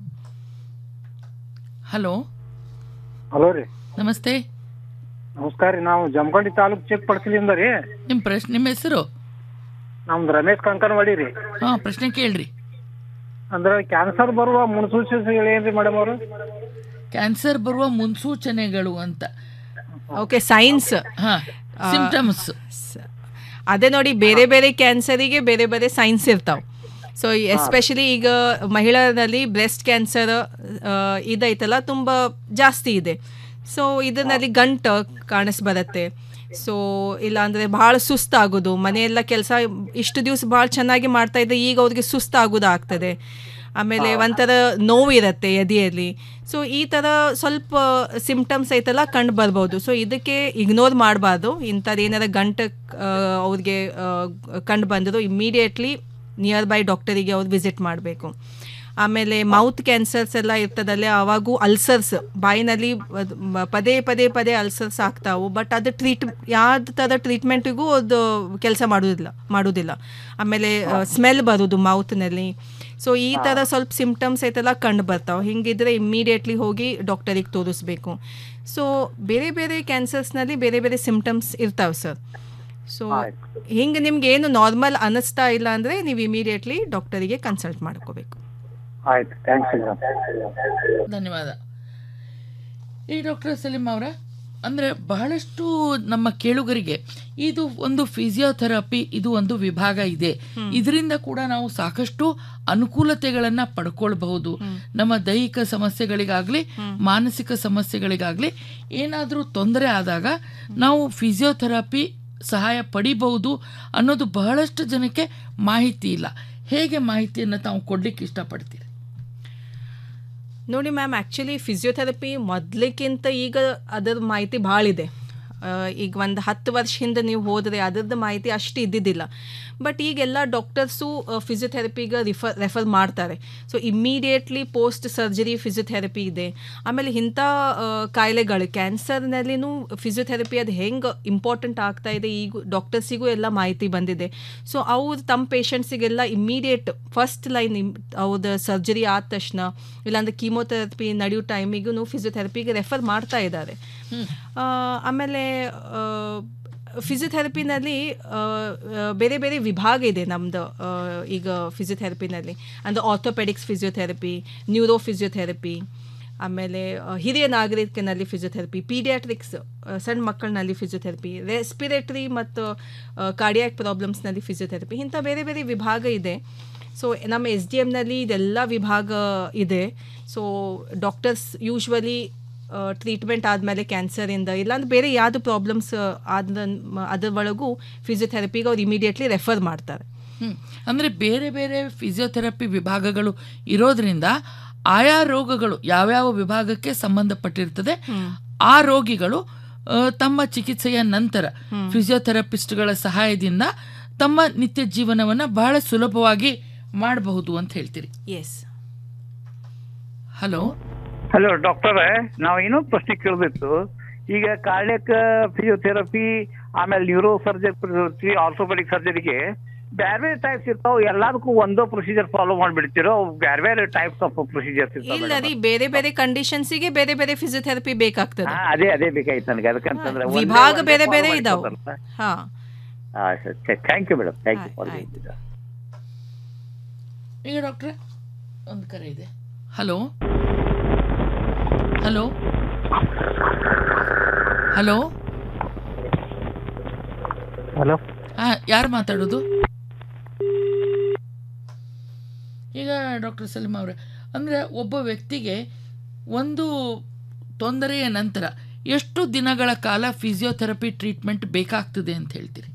Hello hello ರೀ ನಮಸ್ತೆ ನಮಸ್ಕಾರ ರೀ ನಾವು Jamkhandi taluk check ಪಡ್ಸಲಿಂದ ರೀ ನಿಮ್ಮ ಪ್ರಶ್ನೆ ನಿಮ್ಮ ಹೆಸರು ನಮ್ದು ರಮೇಶ್ ಕಂಕನವಾಡಿ ರೀ ಹಾ ಪ್ರಶ್ನೆ ಕೇಳ್ರಿ ಅಂದ್ರೆ ಕ್ಯಾನ್ಸರ್ ಬರುವ ಮುನ್ಸೂಚನೆಗಳು ಏನ್ರಿ ಮೇಡಮ್ ಅವರು ಕ್ಯಾನ್ಸರ್ ಬರುವ ಮುನ್ಸೂಚನೆಗಳು ಅಂತ ಓಕೆ ಸೈನ್ಸ್ ಹಾ ಸಿಂಪ್ಟಮ್ಸ್ ಅದೇ ನೋಡಿ ಬೇರೆ ಬೇರೆ ಕ್ಯಾನ್ಸರಿಗೆ ಬೇರೆ ಬೇರೆ ಸೈನ್ಸ್ ಇರ್ತಾವ ಸೊ ಎಸ್ಪೆಷಲಿ ಈಗ ಮಹಿಳೆಯರಲ್ಲಿ ಬ್ರೆಸ್ಟ್ ಕ್ಯಾನ್ಸರ್ ಇದೈತಲ್ಲ ತುಂಬ ಜಾಸ್ತಿ ಇದೆ ಸೊ ಇದರಲ್ಲಿ ಗಂಟು ಕಾಣಿಸ್ಬರತ್ತೆ ಸೊ ಇಲ್ಲಾಂದರೆ ಭಾಳ ಸುಸ್ತಾಗೋದು ಮನೆಯೆಲ್ಲ ಕೆಲಸ ಇಷ್ಟು ದಿವಸ ಭಾಳ ಚೆನ್ನಾಗಿ ಮಾಡ್ತಾ ಇದ್ದೆ ಈಗ ಅವ್ರಿಗೆ ಸುಸ್ತಾಗೋದು ಆಗ್ತದೆ ಆಮೇಲೆ ಒಂಥರ ನೋವು ಇರುತ್ತೆ ಎದೆಯಲ್ಲಿ ಸೊ ಈ ಥರ ಸ್ವಲ್ಪ ಸಿಂಪ್ಟಮ್ಸ್ ಐತಲ್ಲ ಕಂಡು ಬರ್ಬೋದು ಸೊ ಇದಕ್ಕೆ ಇಗ್ನೋರ್ ಮಾಡಬಾರ್ದು ಇಂಥದ್ದು ಏನಾರ ಗಂಟು ಅವ್ರಿಗೆ ಕಂಡು ಬಂದರು ಇಮ್ಮಿಡಿಯೇಟ್ಲಿ ನಿಯರ್ ಬೈ ಡಾಕ್ಟರಿಗೆ ಅವ್ರು ವಿಸಿಟ್ ಮಾಡಬೇಕು ಆಮೇಲೆ ಮೌತ್ ಕ್ಯಾನ್ಸರ್ಸ್ ಎಲ್ಲ ಇರ್ತದಲ್ಲೇ ಅವಾಗೂ ಅಲ್ಸರ್ಸ್ ಬಾಯಿನಲ್ಲಿ ಅದ್ ಮ- ಪದೇ ಪದೇ ಪದೇ ಅಲ್ಸರ್ಸ್ ಆಗ್ತಾವು ಬಟ್ ಅದು ಟ್ರೀಟ್ ಯಾವ್ದು ಥರ ಟ್ರೀಟ್ಮೆಂಟಿಗೂ ಅದು ಕೆಲಸ ಮಾಡೋದಿಲ್ಲ ಮಾಡೋದಿಲ್ಲ ಆಮೇಲೆ ಸ್ಮೆಲ್ ಬರೋದು ಮೌತ್ನಲ್ಲಿ ಸೊ ಈ ಥರ ಸ್ವಲ್ಪ ಸಿಂಪ್ಟಮ್ಸ್ ಐತೆಲ್ಲ ಕಂಡು ಬರ್ತಾವೆ ಹಿಂಗಿದ್ರೆ ಇಮ್ಮಿಡಿಯೇಟ್ಲಿ ಹೋಗಿ ಡಾಕ್ಟರಿಗೆ ತೋರಿಸ್ಬೇಕು ಸೊ ಬೇರೆ ಬೇರೆ ಕ್ಯಾನ್ಸರ್ಸ್ನಲ್ಲಿ ಬೇರೆ ಬೇರೆ ಸಿಂಪ್ಟಮ್ಸ್ ಇರ್ತಾವೆ ಸರ್ ಸೊ ಹಿಂಗೆ ನಿಮ್ಗೆ ಏನು ನಾರ್ಮಲ್ ಅನ್ನಿಸ್ತಾ ಇಲ್ಲ ಅಂದರೆ ನೀವು ಇಮಿಡಿಯೇಟ್ಲಿ ಡಾಕ್ಟರಿಗೆ ಕನ್ಸಲ್ಟ್ ಮಾಡ್ಕೋಬೇಕು ಆಯ್ತು ಥ್ಯಾಂಕ್ಸ್ ಧನ್ಯವಾದ ಈ ಡಾಕ್ಟರ್ ಸಲೀಂ ಅವರ ಅಂದರೆ ಬಹಳಷ್ಟು ನಮ್ಮ ಕೇಳುಗರಿಗೆ ಇದು ಒಂದು ಫಿಸಿಯೋಥೆರಪಿ ಇದು ಒಂದು ವಿಭಾಗ ಇದೆ ಇದರಿಂದ ಕೂಡ ನಾವು ಸಾಕಷ್ಟು ಅನುಕೂಲತೆಗಳನ್ನು ಪಡ್ಕೊಳ್ಬಹುದು ನಮ್ಮ ದೈಹಿಕ ಸಮಸ್ಯೆಗಳಿಗಾಗಲಿ ಮಾನಸಿಕ ಸಮಸ್ಯೆಗಳಿಗಾಗಲಿ ಏನಾದರೂ ತೊಂದರೆ ಆದಾಗ ನಾವು ಫಿಸಿಯೋಥೆರಪಿ ಸಹಾಯ ಪಡಿಬಹುದು ಅನ್ನೋದು ಬಹಳಷ್ಟು ಜನಕ್ಕೆ ಮಾಹಿತಿ ಇಲ್ಲ ಹೇಗೆ ಮಾಹಿತಿಯನ್ನು ತಾವು ಕೊಡ್ಲಿಕ್ಕೆ ಇಷ್ಟಪಡ್ತೀರಿ ನೋಡಿ ಮ್ಯಾಮ್ ಆ್ಯಕ್ಚುಲಿ ಫಿಸಿಯೋಥೆರಪಿ ಮೊದಲಿಕ್ಕಿಂತ ಈಗ ಅದರ ಮಾಹಿತಿ ಭಾಳ ಇದೆ ಆ, ಈಗ ಒಂದು ಹತ್ತು ವರ್ಷ ಹಿಂದೆ ನೀವು ಹೋದರೆ ಅದರದ್ದು ಮಾಹಿತಿ ಅಷ್ಟು ಇದ್ದಿದ್ದಿಲ್ಲ ಬಟ್ ಈಗೆಲ್ಲ ಡಾಕ್ಟರ್ಸು ಫಿಸಿಯೋಥೆರಪಿಗೆ ರಿಫರ್ ರೆಫರ್ ಮಾಡ್ತಾರೆ so immediately post surgery physiotherapy ಇದೆ ಆಮೇಲೆ ಇಂಥ ಆ, ಕಾಯಿಲೆಗಳು ಕ್ಯಾನ್ಸರ್ನಲ್ಲಿನೂ ಫಿಸಿಯೋಥೆರಪಿ ಅದು ಹೆಂಗೆ ಇಂಪಾರ್ಟೆಂಟ್ ಆಗ್ತಾ ಇದೆ ಈಗ ಡಾಕ್ಟರ್ಸಿಗೂ ಎಲ್ಲ ಮಾಹಿತಿ ಬಂದಿದೆ ಸೊ ಅವ್ರು ತಮ್ಮ ಪೇಷಂಟ್ಸಿಗೆಲ್ಲ ಇಮ್ಮಿಡಿಯೇಟ್ ಫಸ್ಟ್ ಲೈನ್ ಅವ್ರದ್ದು ಸರ್ಜರಿ ಆದ ತಕ್ಷಣ ಇಲ್ಲಾಂದ್ರೆ ಕೀಮೋಥೆರಪಿ ನಡೆಯೋ ಟೈಮಿಗೂ ಫಿಸಿಯೋಥೆರಪಿಗೆ ರೆಫರ್ ಮಾಡ್ತಾ ಇದ್ದಾರೆ ಆ, ಆಮೇಲೆ ಫಿಸಿಯೋಥೆರಪಿನಲ್ಲಿ ಬೇರೆ ಬೇರೆ ವಿಭಾಗ ಇದೆ ನಮ್ಮದು ಈಗ ಫಿಸಿಯೋಥೆರಪಿನಲ್ಲಿ ಅಂದರೆ ಆರ್ಥೋಪೆಡಿಕ್ಸ್ ಫಿಸಿಯೋಥೆರಪಿ ನ್ಯೂರೋ ಫಿಸಿಯೋಥೆರಪಿ ಆಮೇಲೆ ಆ, ಹಿರಿಯ ನಾಗರಿಕನಲ್ಲಿ ಫಿಸಿಯೋಥೆರಪಿ ಪೀಡಿಯಾಟ್ರಿಕ್ಸ್ ಸಣ್ಣ ಮಕ್ಕಳಲ್ಲಿ ಫಿಸಿಯೋಥೆರಪಿ ರೆಸ್ಪಿರೇಟರಿ ಮತ್ತು ಕಾರ್ಡಿಯಾಕ್ ಪ್ರಾಬ್ಲಮ್ಸ್ನಲ್ಲಿ ಫಿಸಿಯೋಥೆರಪಿ ಇಂಥ ಬೇರೆ ಬೇರೆ ವಿಭಾಗ ಇದೆ ಸೊ ನಮ್ಮ ಎಸ್ ಡಿ ಎಮ್ನಲ್ಲಿ ಇದೆಲ್ಲ ವಿಭಾಗ ಇದೆ ಸೊ ಡಾಕ್ಟರ್ಸ್ ಯೂಶ್ವಲಿ ಟ್ರೀಟ್ಮೆಂಟ್ ಆದಮೇಲೆ ಕ್ಯಾನ್ಸರಿಂದ ಇಲ್ಲಾಂದ್ರೆ ಬೇರೆ ಯಾವುದು ಪ್ರಾಬ್ಲಮ್ಸ್ ಆದ ಅದ್ರ ಒಳಗೂ ಫಿಸಿಯೋಥೆರಪಿಗೆ ಅವ್ರು ಇಮಿಡಿಯೇಟ್ಲಿ ರೆಫರ್ ಮಾಡ್ತಾರೆ ಹ್ಮ್. ಅಂದ್ರೆ ಬೇರೆ ಬೇರೆ ಫಿಸಿಯೋಥೆರಪಿ ವಿಭಾಗಗಳು ಇರೋದ್ರಿಂದ ಆಯಾ ರೋಗಗಳು ಯಾವ್ಯಾವ ವಿಭಾಗಕ್ಕೆ ಸಂಬಂಧಪಟ್ಟಿರ್ತದೆ ಆ ರೋಗಿಗಳು ಆ, ತಮ್ಮ ಚಿಕಿತ್ಸೆಯ ನಂತರ ಫಿಸಿಯೋಥೆರಪಿಸ್ಟ್ಗಳ ಸಹಾಯದಿಂದ ತಮ್ಮ ನಿತ್ಯ ಜೀವನವನ್ನ ಬಹಳ ಸುಲಭವಾಗಿ ಮಾಡಬಹುದು ಅಂತ ಹೇಳ್ತೀರಿ ಎಸ್ ಹಲೋ ಹಲೋ ಡಾಕ್ಟರ್ ನಾವು ಇನ್ನೊಂದು ಪ್ರಶ್ನೆ ಕೇಳಬೇಕು ಈಗ ಕಾರ್ಡಿಯಕ್ ಫಿಸಿಯೋಥೆರಪಿ ಆಮೇಲೆ ನ್ಯೂರೋ ಸರ್ಜರಿ ಆರ್ಥೋಪೆಡಿಕ್ ಸರ್ಜರಿಗೆ ಬೇರೆ ಬೇರೆ ಟೈಪ್ಸ್ ಇರ್ತಾವ ಎಲ್ಲದಕ್ಕೂ ಒಂದೋ ಪ್ರೊಸೀಜರ್ ಫಾಲೋ ಮಾಡ್ಬಿಡ್ತಿರೋ ಬೇರೆ ಬೇರೆ ಟೈಪ್ಸ್ ಆಫ್ ಪ್ರೊಸೀಜರ್ಸ್ ಇಲ್ಲ ಇರ್ತಾವ ರೀ ಬೇರೆ ಬೇರೆ ಕಂಡೀಷನ್ಸಿಗೆ ಬೇರೆ ಬೇರೆ ಫಿಸಿಯೋಥೆರಪಿ ಬೇಕಾಗ್ತದೆ ಹಾ, ಅದೇ ಅದೇ ಬೇಕಾಯ್ತು ನನಗೆ ಅದಕ್ಕಂತಂದ್ರೆ ಒಂದೇ- ವಿಭಾಗ ಒಂದೇ ಬೇರೆ follow ಬೇರೆ ಮಾಡಿದ್ರೆ ಇದಾವೆ ಬರುತ್ತಾ? ಹಾ ಹಾ sir thank you madam thank you for ಈಗ ಡಾಕ್ಟ್ರೆ ಒಂದು ಕರೆ ಇದೆ ಹಲೋ ಹಲೋ ಹಲೋ ಹಲೋ ಹಾ ಯಾರು ಮಾತಾಡೋದು ಈಗ ಡಾಕ್ಟರ್ ಸಲೀಮ್ ಅವರೇ ಅಂದರೆ ಒಬ್ಬ ವ್ಯಕ್ತಿಗೆ ಒಂದು ತೊಂದರೆಯ ನಂತರ ಎಷ್ಟು ದಿನಗಳ ಕಾಲ ಫಿಸಿಯೋಥೆರಪಿ ಟ್ರೀಟ್ಮೆಂಟ್ ಬೇಕಾಗ್ತದೆ ಅಂತ ಹೇಳ್ತೀರಿ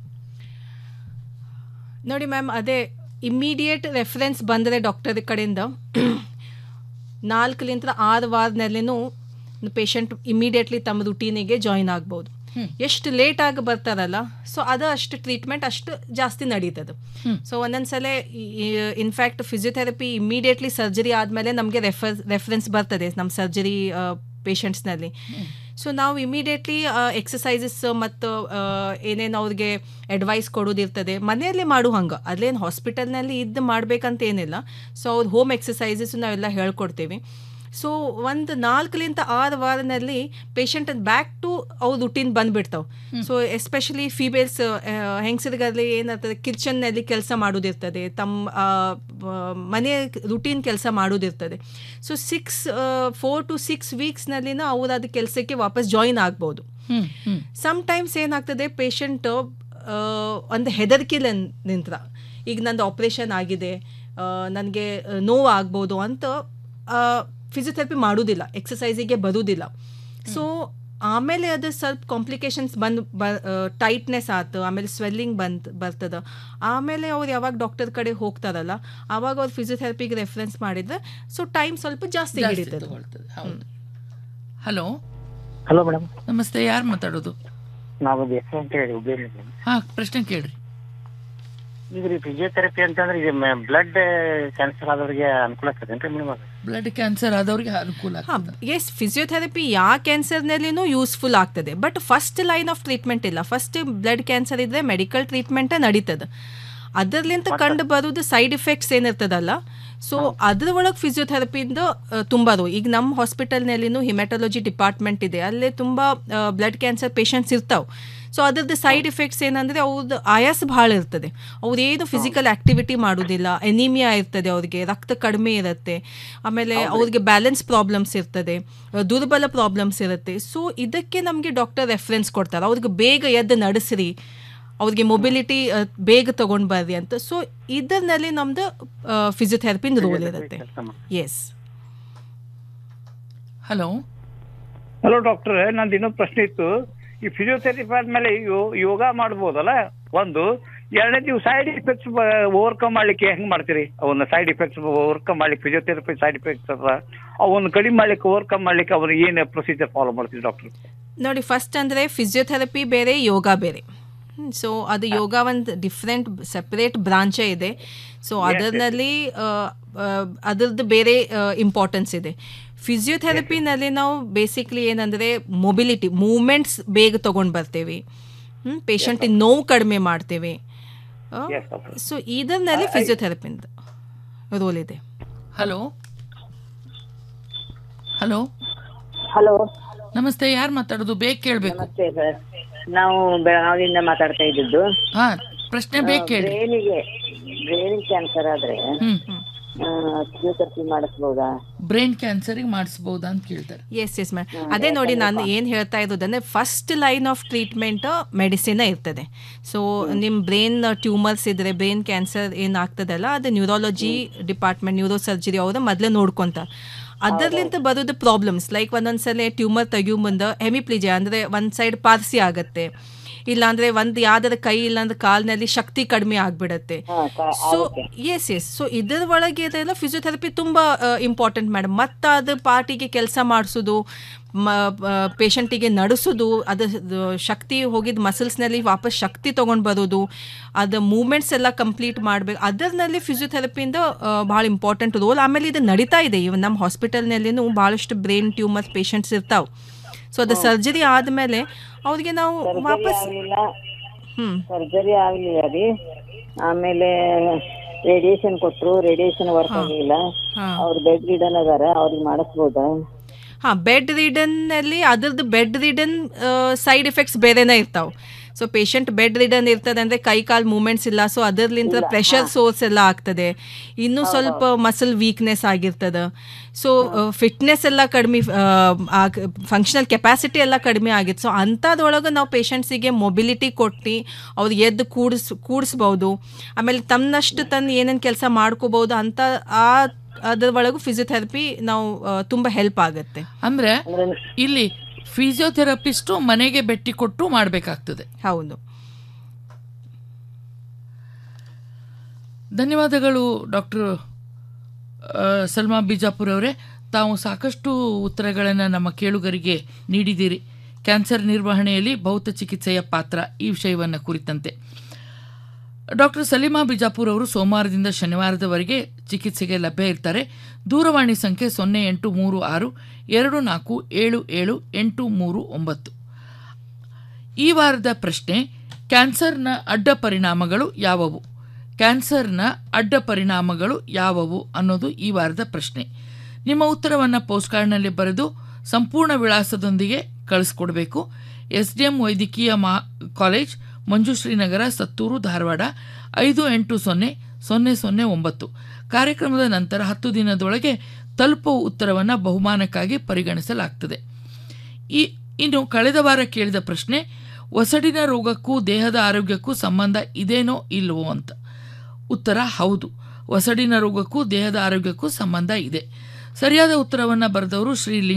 ನೋಡಿ ಮ್ಯಾಮ್ ಅದೇ ಇಮ್ಮಿಡಿಯೇಟ್ ರೆಫರೆನ್ಸ್ ಬಂದರೆ ಡಾಕ್ಟರ್ ಕಡೆಯಿಂದ ನಾಲ್ಕಲಿಂದ ಆರು ವಾರದಲ್ಲಿನೂ ಪೇಷಂಟ್ ಇಮಿಡಿಯೇಟ್ಲಿ ತಮ್ಮ ರುಟೀನಿಗೆ ಜಾಯಿನ್ ಆಗ್ಬೋದು ಎಷ್ಟು ಲೇಟ್ ಆಗಿ ಬರ್ತಾರಲ್ಲ ಸೊ ಅದು ಅಷ್ಟು ಟ್ರೀಟ್ಮೆಂಟ್ ಅಷ್ಟು ಜಾಸ್ತಿ ನಡೀತದೆ ಸೊ ಒಂದೊಂದ್ಸಲ ಇನ್ಫ್ಯಾಕ್ಟ್ ಫಿಸಿಯೋಥೆರಪಿ ಇಮಿಡಿಯೇಟ್ಲಿ ಸರ್ಜರಿ ಆದಮೇಲೆ ನಮಗೆ ರೆಫರ್ ರೆಫರೆನ್ಸ್ ಬರ್ತದೆ ನಮ್ಮ ಸರ್ಜರಿ ಪೇಷಂಟ್ಸ್ನಲ್ಲಿ ಸೊ ನಾವು ಇಮಿಡಿಯೇಟ್ಲಿ ಎಕ್ಸಸೈಸಸ್ ಮತ್ತು ಏನೇನು ಅವ್ರಿಗೆ ಅಡ್ವೈಸ್ ಕೊಡೋದಿರ್ತದೆ ಮನೆಯಲ್ಲೇ ಮಾಡು ಹಂಗೆ ಅಲ್ಲೇನು ಹಾಸ್ಪಿಟಲ್ನಲ್ಲಿ ಇದ್ದು ಮಾಡ್ಬೇಕಂತ ಏನಿಲ್ಲ ಸೊ ಅವ್ರು ಹೋಮ್ ಎಕ್ಸಸೈಸಸ್ ನಾವೆಲ್ಲ ಹೇಳ್ಕೊಡ್ತೀವಿ ಸೊ ಒಂದು ನಾಲ್ಕಲಿಂದ ಆರು ವಾರದಲ್ಲಿ ಪೇಷಂಟ್ ಬ್ಯಾಕ್ ಟು ಅವ್ರ ರುಟೀನ್ ಬಂದ್ಬಿಡ್ತಾವೆ ಸೊ ಎಸ್ಪೆಷಲಿ ಫೀಮೇಲ್ಸ್ ಹೆಂಗಸರಿಗಲ್ಲಿ ಏನಾಗ್ತದೆ ಕಿಚನ್ನಲ್ಲಿ ಕೆಲಸ ಮಾಡೋದಿರ್ತದೆ ತಮ್ಮ ಮನೆ ರುಟೀನ್ ಕೆಲಸ ಮಾಡೋದಿರ್ತದೆ so six four to six ವೀಕ್ಸ್ನಲ್ಲಿನ ಅವ್ರು ಅದು ಕೆಲಸಕ್ಕೆ ವಾಪಸ್ ಜಾಯಿನ್ ಆಗ್ಬೋದು ಸಮ್ ಟೈಮ್ಸ್ ಏನಾಗ್ತದೆ ಪೇಷಂಟ್ ಒಂದು ಹೆದರಿಕೆಲೆ ನಿಂತ್ರ ಈಗ ನಂದು ಆಪ್ರೇಷನ್ ಆಗಿದೆ ನನಗೆ ನೋವು ಆಗ್ಬೋದು ಅಂತ ಫಿಸಿಯೋಥೆರಪಿ ಮಾಡೋದಿಲ್ಲ ಎಕ್ಸಸೈಸಿಗೆ ಬರೋದಿಲ್ಲ ಸೊ ಆಮೇಲೆ ಅದು ಸ್ವಲ್ಪ ಕಾಂಪ್ಲಿಕೇಶನ್ಸ್ ಬಂದು ಬ ಟೈಟ್ನೆಸ್ ಆಯ್ತು ಆಮೇಲೆ ಸ್ವೆಲ್ಲಿಂಗ್ ಬಂತ್ ಬರ್ತದೆ ಆಮೇಲೆ ಅವ್ರು ಯಾವಾಗ ಡಾಕ್ಟರ್ ಕಡೆ ಹೋಗ್ತಾರಲ್ಲ ಆವಾಗ ಅವ್ರು ಫಿಸಿಯೋಥೆರಪಿಗೆ ರೆಫರೆನ್ಸ್ ಮಾಡಿದ್ರೆ ಸೊ ಟೈಮ್ ಸ್ವಲ್ಪ ಜಾಸ್ತಿ ಹಿಡಿತದೆ ಹೌದು ಹಲೋ ಹಲೋ ಮೇಡಮ್ ನಮಸ್ತೆ ಯಾರು ಮಾತಾಡೋದು ನಾವು ಬೇಸ ಅಂತ ಹೇಳಿ ಹುಬ್ಳಿ ಹಾ ಪ್ರಶ್ನೆ ಕೇಳ್ರಿ ಈಗ ರೀ ಫಿಸಿಯೋಥೆರಪಿ ಅಂತಂದ್ರೆ ಈಗ ಬ್ಲಡ್ ಕ್ಯಾನ್ಸರ್ ಆದವ್ರಿಗೆ ಅನುಕೂಲ ಆಗ್ತದೇನ್ರಿ ಮೇಡಮ್ ಬ್ಲಡ್ ಕ್ಯಾನ್ಸರ್ ಆದವ್ರಿಗೆ ಅನುಕೂಲ ಹಾಂ ಎಸ್ ಫಿಸಿಯೋಥೆರಪಿ ಯಾವ ಕ್ಯಾನ್ಸರ್ನಲ್ಲಿನೂ ಯೂಸ್ಫುಲ್ ಆಗ್ತದೆ but first line of treatment ಇಲ್ಲ ಫಸ್ಟ್ ಬ್ಲಡ್ ಕ್ಯಾನ್ಸರ್ ಇದ್ರೆ ಮೆಡಿಕಲ್ ಟ್ರೀಟ್ಮೆಂಟ್ ನಡೀತದೆ ಅದರ್ಲಿಂತ ಕಂಡು ಬರೋದು ಸೈಡ್ ಇಫೆಕ್ಟ್ಸ್ ಏನಿರ್ತದಲ್ಲ ಸೊ ಅದ್ರ ಒಳಗೆ ಫಿಸಿಯೋಥೆರಪಿಯಿಂದ ತುಂಬದು ಈಗ ನಮ್ಮ ಹಾಸ್ಪಿಟಲ್ನಲ್ಲಿನೂ ಹಿಮೆಟಾಲಜಿ ಡಿಪಾರ್ಟ್ಮೆಂಟ್ ಇದೆ ಅಲ್ಲೇ ತುಂಬ ಬ್ಲಡ್ ಕ್ಯಾನ್ಸರ್ ಪೇಷಂಟ್ಸ್ ಇರ್ತಾವೆ ಸೊ ಅದ್ರದ್ದು ಸೈಡ್ ಇಫೆಕ್ಟ್ಸ್ ಏನಂದರೆ ಅವ್ರದ್ದು ಆಯಾಸ ಭಾಳ ಇರ್ತದೆ ಅವ್ರೇನು ಫಿಸಿಕಲ್ ಆಕ್ಟಿವಿಟಿ ಮಾಡೋದಿಲ್ಲ ಎನಿಮಿಯಾ ಇರ್ತದೆ ಅವ್ರಿಗೆ ರಕ್ತ ಕಡಿಮೆ ಇರುತ್ತೆ ಆಮೇಲೆ ಅವ್ರಿಗೆ ಬ್ಯಾಲೆನ್ಸ್ ಪ್ರಾಬ್ಲಮ್ಸ್ ಇರ್ತದೆ ದುರ್ಬಲ ಪ್ರಾಬ್ಲಮ್ಸ್ ಇರುತ್ತೆ ಸೊ ಇದಕ್ಕೆ ನಮಗೆ ಡಾಕ್ಟರ್ ರೆಫರೆನ್ಸ್ ಕೊಡ್ತಾರೆ ಅವ್ರಿಗೆ ಬೇಗ ಎದ್ದು ನಡೆಸ್ರಿ ಅವ್ರಿಗೆ ಮೊಬಿಲಿಟಿ ಬೇಗ ತಗೊಂಡು ಬರ್ರಿ ಅಂತ ಸೊ ಇದರಲ್ಲಿ ನಮ್ದು ಫಿಸಿಯೋಥೆರಪಿನ ರೋಲ್ ಇರುತ್ತೆ ಎಸ್ ಹಲೋ ಹಲೋ ಡಾಕ್ಟರ್ ನಂದು ಇನ್ನೊಂದು ಪ್ರಶ್ನೆ ಇತ್ತು ಈ ಫಿಸಿಯೋಥೆರಪಿ ಆದ್ಮೇಲೆ ಯೋ- ಯೋಗ ಮಾಡ್ಬೋದಲ್ಲ ಒಂದು ಎರಡನೇ ನೀವು ಸೈಡ್ ಇಫೆಕ್ಟ್ಸ್ ಓವರ್ಕಮ್ ಮಾಡ್ಲಿಕ್ಕೆ ಹೆಂಗ್ ಮಾಡ್ತೀರಿ ಅವನ್ನ ಸೈಡ್ ಇಫೆಕ್ಟ್ಸ್ ಓವರ್ಕಮ್ ಮಾಡ್ಲಿಕ್ಕೆ ಫಿಸಿಯೋಥೆರಪಿ ಸೈಡ್ ಇಫೆಕ್ಟ್ಸ್ ಅದ ಅವನ್ನ ಕಡಿಮೆ ಮಾಡ್ಲಿಕ್ಕೆ ಓವರ್ಕಮ್ ಮಾಡ್ಲಿಕ್ಕೆ ಅವ್ರು ಏನು ಪ್ರೊಸೀಜರ್ ಫಾಲೋ ಮಾಡ್ತೀರಿ ಡಾಕ್ಟರ್ ನೋಡಿ ಫಸ್ಟ್ ಅಂದರೆ ಫಿಸಿಯೋಥೆರಪಿ ಬೇರೆ ಯೋಗ ಬೇರೆ ಸೊ ಅದು ಯೋಗ ಒಂದು ಡಿಫ್ರೆಂಟ್ ಸೆಪರೇಟ್ ಬ್ರಾಂಚೇ ಇದೆ ಸೊ ಅದರಲ್ಲಿ ಅದರದ್ದು ಬೇರೆ ಇಂಪಾರ್ಟೆನ್ಸ್ ಇದೆ ಫಿಸಿಯೋಥೆರಪಿನಲ್ಲಿ ನಾವು ಬೇಸಿಕ್ಲಿ ಏನಂದರೆ ಮೊಬಿಲಿಟಿ ಮೂಮೆಂಟ್ಸ್ ಬೇಗ ತೊಗೊಂಡು ಬರ್ತೀವಿ ಪೇಷಂಟಿನ ನೋವು ಕಡಿಮೆ ಮಾಡ್ತೇವೆ ಸೊ ಇದರಲ್ಲಿ ಫಿಸಿಯೋಥೆರಪಿಂದ ರೋಲ್ ಇದೆ ಹಲೋ ಹಲೋ ಹಲೋ ನಮಸ್ತೆ ಯಾರು ಮಾತಾಡೋದು ಬೇಗ ಕೇಳಬೇಕು ನಮಸ್ತೆ ಸರ್ ನಾವು ಬೆಳಗಾವಿಯಿಂದ ಮಾತಾಡ್ತಾ ಇದ್ದದ್ದು ಹಾ ಪ್ರಶ್ನೆ ಬೇಗ ಕೇಳಿ ಬ್ರೇನಿಗೆ ಬ್ರೇನ್ ಕ್ಯಾನ್ಸರ್ ಆದ್ರೆ ಫಿಸಿಯೋಥೆರಪಿ ಮಾಡಿಸ್ಬೋದಾ ಬ್ರೈನ್ ಕ್ಯಾನ್ಸರಿಗೆ ಮಾಡಿಸ್ಬೋದಾ ಅಂತ ಕೇಳ್ತಾರೆ ಎಸ್ ಎಸ್ ಮ್ಯಾಮ್ ಅದೇ ನೋಡಿ ನಾನು ಏನು ಹೇಳ್ತಾ ಇರೋದಂದ್ರೆ first line of treatment medicine ಇರ್ತದೆ ಸೊ ನಿಮ್ಮ ಬ್ರೈನ್ ಟ್ಯೂಮರ್ಸ್ ಇದ್ರೆ ಬ್ರೈನ್ ಕ್ಯಾನ್ಸರ್ ಏನಾಗ್ತದಲ್ಲ ಅದು ನ್ಯೂರಾಲಜಿ ಡಿಪಾರ್ಟ್ಮೆಂಟ್ ನ್ಯೂರೋ ಸರ್ಜರಿ ಅವರು ಮೊದಲೇ ನೋಡ್ಕೊಂತಾರೆ ಅದರ್ಲಿಂತ ಬರೋದು ಪ್ರಾಬ್ಲಮ್ಸ್ ಲೈಕ್ ಒಂದೊಂದ್ಸಲ ಟ್ಯೂಮರ್ ತೆಗಿಯೋ ಮುಂದೆ ಹೆಮಿಪ್ಲಿಜೆ ಅಂದರೆ ಒಂದು ಸೈಡ್ ಪಾರ್ಸಿ ಆಗತ್ತೆ ಇಲ್ಲಾಂದ್ರೆ ಒಂದು ಯಾವ್ದಾರ ಕೈ ಇಲ್ಲಾಂದ್ರೆ ಕಾಲ್ನಲ್ಲಿ ಶಕ್ತಿ ಕಡಿಮೆ ಆಗ್ಬಿಡತ್ತೆ ಸೊ ಎಸ್ ಎಸ್ ಸೊ ಇದರ ಒಳಗೆ ಇದೆಲ್ಲ ಫಿಸಿಯೋಥೆರಪಿ ತುಂಬಾ ಇಂಪಾರ್ಟೆಂಟ್ ಮೇಡಮ್ ಮತ್ತು ಅದು ಪಾರ್ಟಿಗೆ ಕೆಲಸ ಮಾಡಿಸೋದು ಪೇಷಂಟಿಗೆ ನಡೆಸೋದು ಅದು ಶಕ್ತಿ ಹೋಗಿದ್ದ ಮಸಲ್ಸ್ನಲ್ಲಿ ವಾಪಸ್ ಶಕ್ತಿ ತೊಗೊಂಡು ಬರೋದು ಅದು ಮೂಮೆಂಟ್ಸ್ ಎಲ್ಲ ಕಂಪ್ಲೀಟ್ ಮಾಡಬೇಕು ಅದರಲ್ಲಿ ಫಿಸಿಯೋಥೆರಪಿಯಿಂದ ಭಾಳ ಇಂಪಾರ್ಟೆಂಟ್ ರೋಲ್ ಆಮೇಲೆ ಇದು ನಡೀತಾ ಇದೆ ಇವನ್ ನಮ್ಮ ಹಾಸ್ಪಿಟಲ್ನಲ್ಲಿನೂ ಭಾಳಷ್ಟು ಬ್ರೈನ್ ಟ್ಯೂಮರ್ ಪೇಷಂಟ್ಸ್ ಇರ್ತಾವೆ ಸೊ ಅದು ಸರ್ಜರಿ ಆದಮೇಲೆ ಅವ್ರಿಗೆ ನಾವು ವಾಪಸ್ ಹ್ಮ್ ಸರ್ಜರಿ ಆಗ್ಲಿಲ್ಲ ರೀ ಆಮೇಲೆ ರೇಡಿಯೇಷನ್ ಕೊಟ್ರು ರೇಡಿಯೇಷನ್ ವರ್ಕ್ ಆಗಲಿಲ್ಲ ಅವ್ರು ಬೆಡ್ ರಿಡನ್ ಅದಾರ ಅವ್ರಿಗೆ ಮಾಡಿಸ್ಬೋದಾ ಹಾಂ ಬೆಡ್ ರಿಡನ್ನಲ್ಲಿ ಅದ್ರದ್ದು ಬೆಡ್ ರಿಡನ್ ಸೈಡ್ ಎಫೆಕ್ಟ್ಸ್ ಬೇರೆನೇ ಇರ್ತಾವೆ ಸೊ ಪೇಷಂಟ್ ಬೆಡ್ ರಿಡನ್ ಇರ್ತದೆ ಅಂದರೆ ಕೈ ಕಾಲು ಮೂಮೆಂಟ್ಸ್ ಇಲ್ಲ ಸೊ ಅದರ್ಲಿಂದ ಪ್ರೆಷರ್ ಸೋರ್ಸ್ ಎಲ್ಲ ಆಗ್ತದೆ ಇನ್ನೂ ಸ್ವಲ್ಪ ಮಸಲ್ ವೀಕ್ನೆಸ್ ಆಗಿರ್ತದೆ ಸೊ ಫಿಟ್ನೆಸ್ ಎಲ್ಲ ಕಡಿಮೆ ಫಂಕ್ಷನಲ್ ಕೆಪಾಸಿಟಿ ಎಲ್ಲ ಕಡಿಮೆ ಆಗಿತ್ತು ಸೊ ಅಂಥದ್ರೊಳಗೆ ನಾವು ಪೇಷಂಟ್ಸಿಗೆ ಮೊಬಿಲಿಟಿ ಕೊಟ್ಟು ಅವ್ರಿಗೆ ಎದ್ದು ಕೂಡಿಸ್ ಕೂಡಿಸ್ಬೋದು ಆಮೇಲೆ ತಮ್ಮನಷ್ಟು ತಂದು ಏನೇನು ಕೆಲಸ ಮಾಡ್ಕೋಬೋದು ಅಂತ ಆ ಅದ್ರ ಒಳಗೂ ಫಿಸಿಯೋಥೆರಪಿ ನಾವು ಆ, ತುಂಬ ಹೆಲ್ಪ್ ಆಗುತ್ತೆ ಅಂದ್ರೆ ಇಲ್ಲಿ ಫಿಸಿಯೋಥೆರಪಿಸ್ಟು ಮನೆಗೆ ಭೇಟಿ ಕೊಟ್ಟು ಮಾಡಬೇಕಾಗ್ತದೆ ಹೌದು ಧನ್ಯವಾದಗಳು ಡಾಕ್ಟರ್ ಸಲ್ಮಾ ಬಿಜಾಪುರ್ ಅವರೇ ತಾವು ಸಾಕಷ್ಟು ಉತ್ತರಗಳನ್ನು ನಮ್ಮ ಕೇಳುಗರಿಗೆ ನೀಡಿದ್ದೀರಿ ಕ್ಯಾನ್ಸರ್ ನಿರ್ವಹಣೆಯಲ್ಲಿ ಭೌತ ಚಿಕಿತ್ಸೆಯ ಪಾತ್ರ ಈ ವಿಷಯವನ್ನು ಕುರಿತಂತೆ ಡಾಕ್ಟರ್ ಸಲೀಮಾ ಬಿಜಾಪುರ್ ಅವರು ಸೋಮವಾರದಿಂದ ಶನಿವಾರದವರೆಗೆ ಚಿಕಿತ್ಸೆಗೆ ಲಭ್ಯ ಇರ್ತಾರೆ ದೂರವಾಣಿ ಸಂಖ್ಯೆ ಸೊನ್ನೆ ಎಂಟು ಮೂರು ಆರು ಎರಡು ನಾಲ್ಕು ಏಳು ಏಳು ಎಂಟು ಮೂರು ಒಂಬತ್ತು ಈ ವಾರದ ಪ್ರಶ್ನೆ ಕ್ಯಾನ್ಸರ್ನ ಅಡ್ಡ ಪರಿಣಾಮಗಳು ಯಾವುವು ಕ್ಯಾನ್ಸರ್ನ ಅಡ್ಡ ಪರಿಣಾಮಗಳು ಯಾವುವು ಅನ್ನೋದು ಈ ವಾರದ ಪ್ರಶ್ನೆ ನಿಮ್ಮ ಉತ್ತರವನ್ನು ಪೋಸ್ಟ್ ಕಾರ್ಡ್ನಲ್ಲಿ ಬರೆದು ಸಂಪೂರ್ಣ ವಿಳಾಸದೊಂದಿಗೆ ಕಳಿಸ್ಕೊಡ್ಬೇಕು ಎಸ್ ಡಿ ಎಂ ವೈದ್ಯಕೀಯ ಮಾ ಕಾಲೇಜ್ ಮಂಜುಶ್ರೀ ನಗರ ಸತ್ತೂರು ಧಾರವಾಡ ಐದು ಎಂಟು ಸೊನ್ನೆ ಸೊನ್ನೆ ಸೊನ್ನೆ ಒಂಬತ್ತು ಕಾರ್ಯಕ್ರಮದ ನಂತರ ಹತ್ತು ದಿನದೊಳಗೆ ತಲುಪುವ ಉತ್ತರವನ್ನು ಬಹುಮಾನಕ್ಕಾಗಿ ಪರಿಗಣಿಸಲಾಗ್ತದೆ ಈ ಇನ್ನು ಕಳೆದ ವಾರ ಕೇಳಿದ ಪ್ರಶ್ನೆ ಒಸಡಿನ ರೋಗಕ್ಕೂ ದೇಹದ ಆರೋಗ್ಯಕ್ಕೂ ಸಂಬಂಧ ಇದೇನೋ ಇಲ್ವೋ ಅಂತ ಉತ್ತರ ಹೌದು ಒಸಡಿನ ರೋಗಕ್ಕೂ ದೇಹದ ಆರೋಗ್ಯಕ್ಕೂ ಸಂಬಂಧ ಇದೆ ಸರಿಯಾದ ಉತ್ತರವನ್ನು ಬರೆದವರು ಶ್ರೀ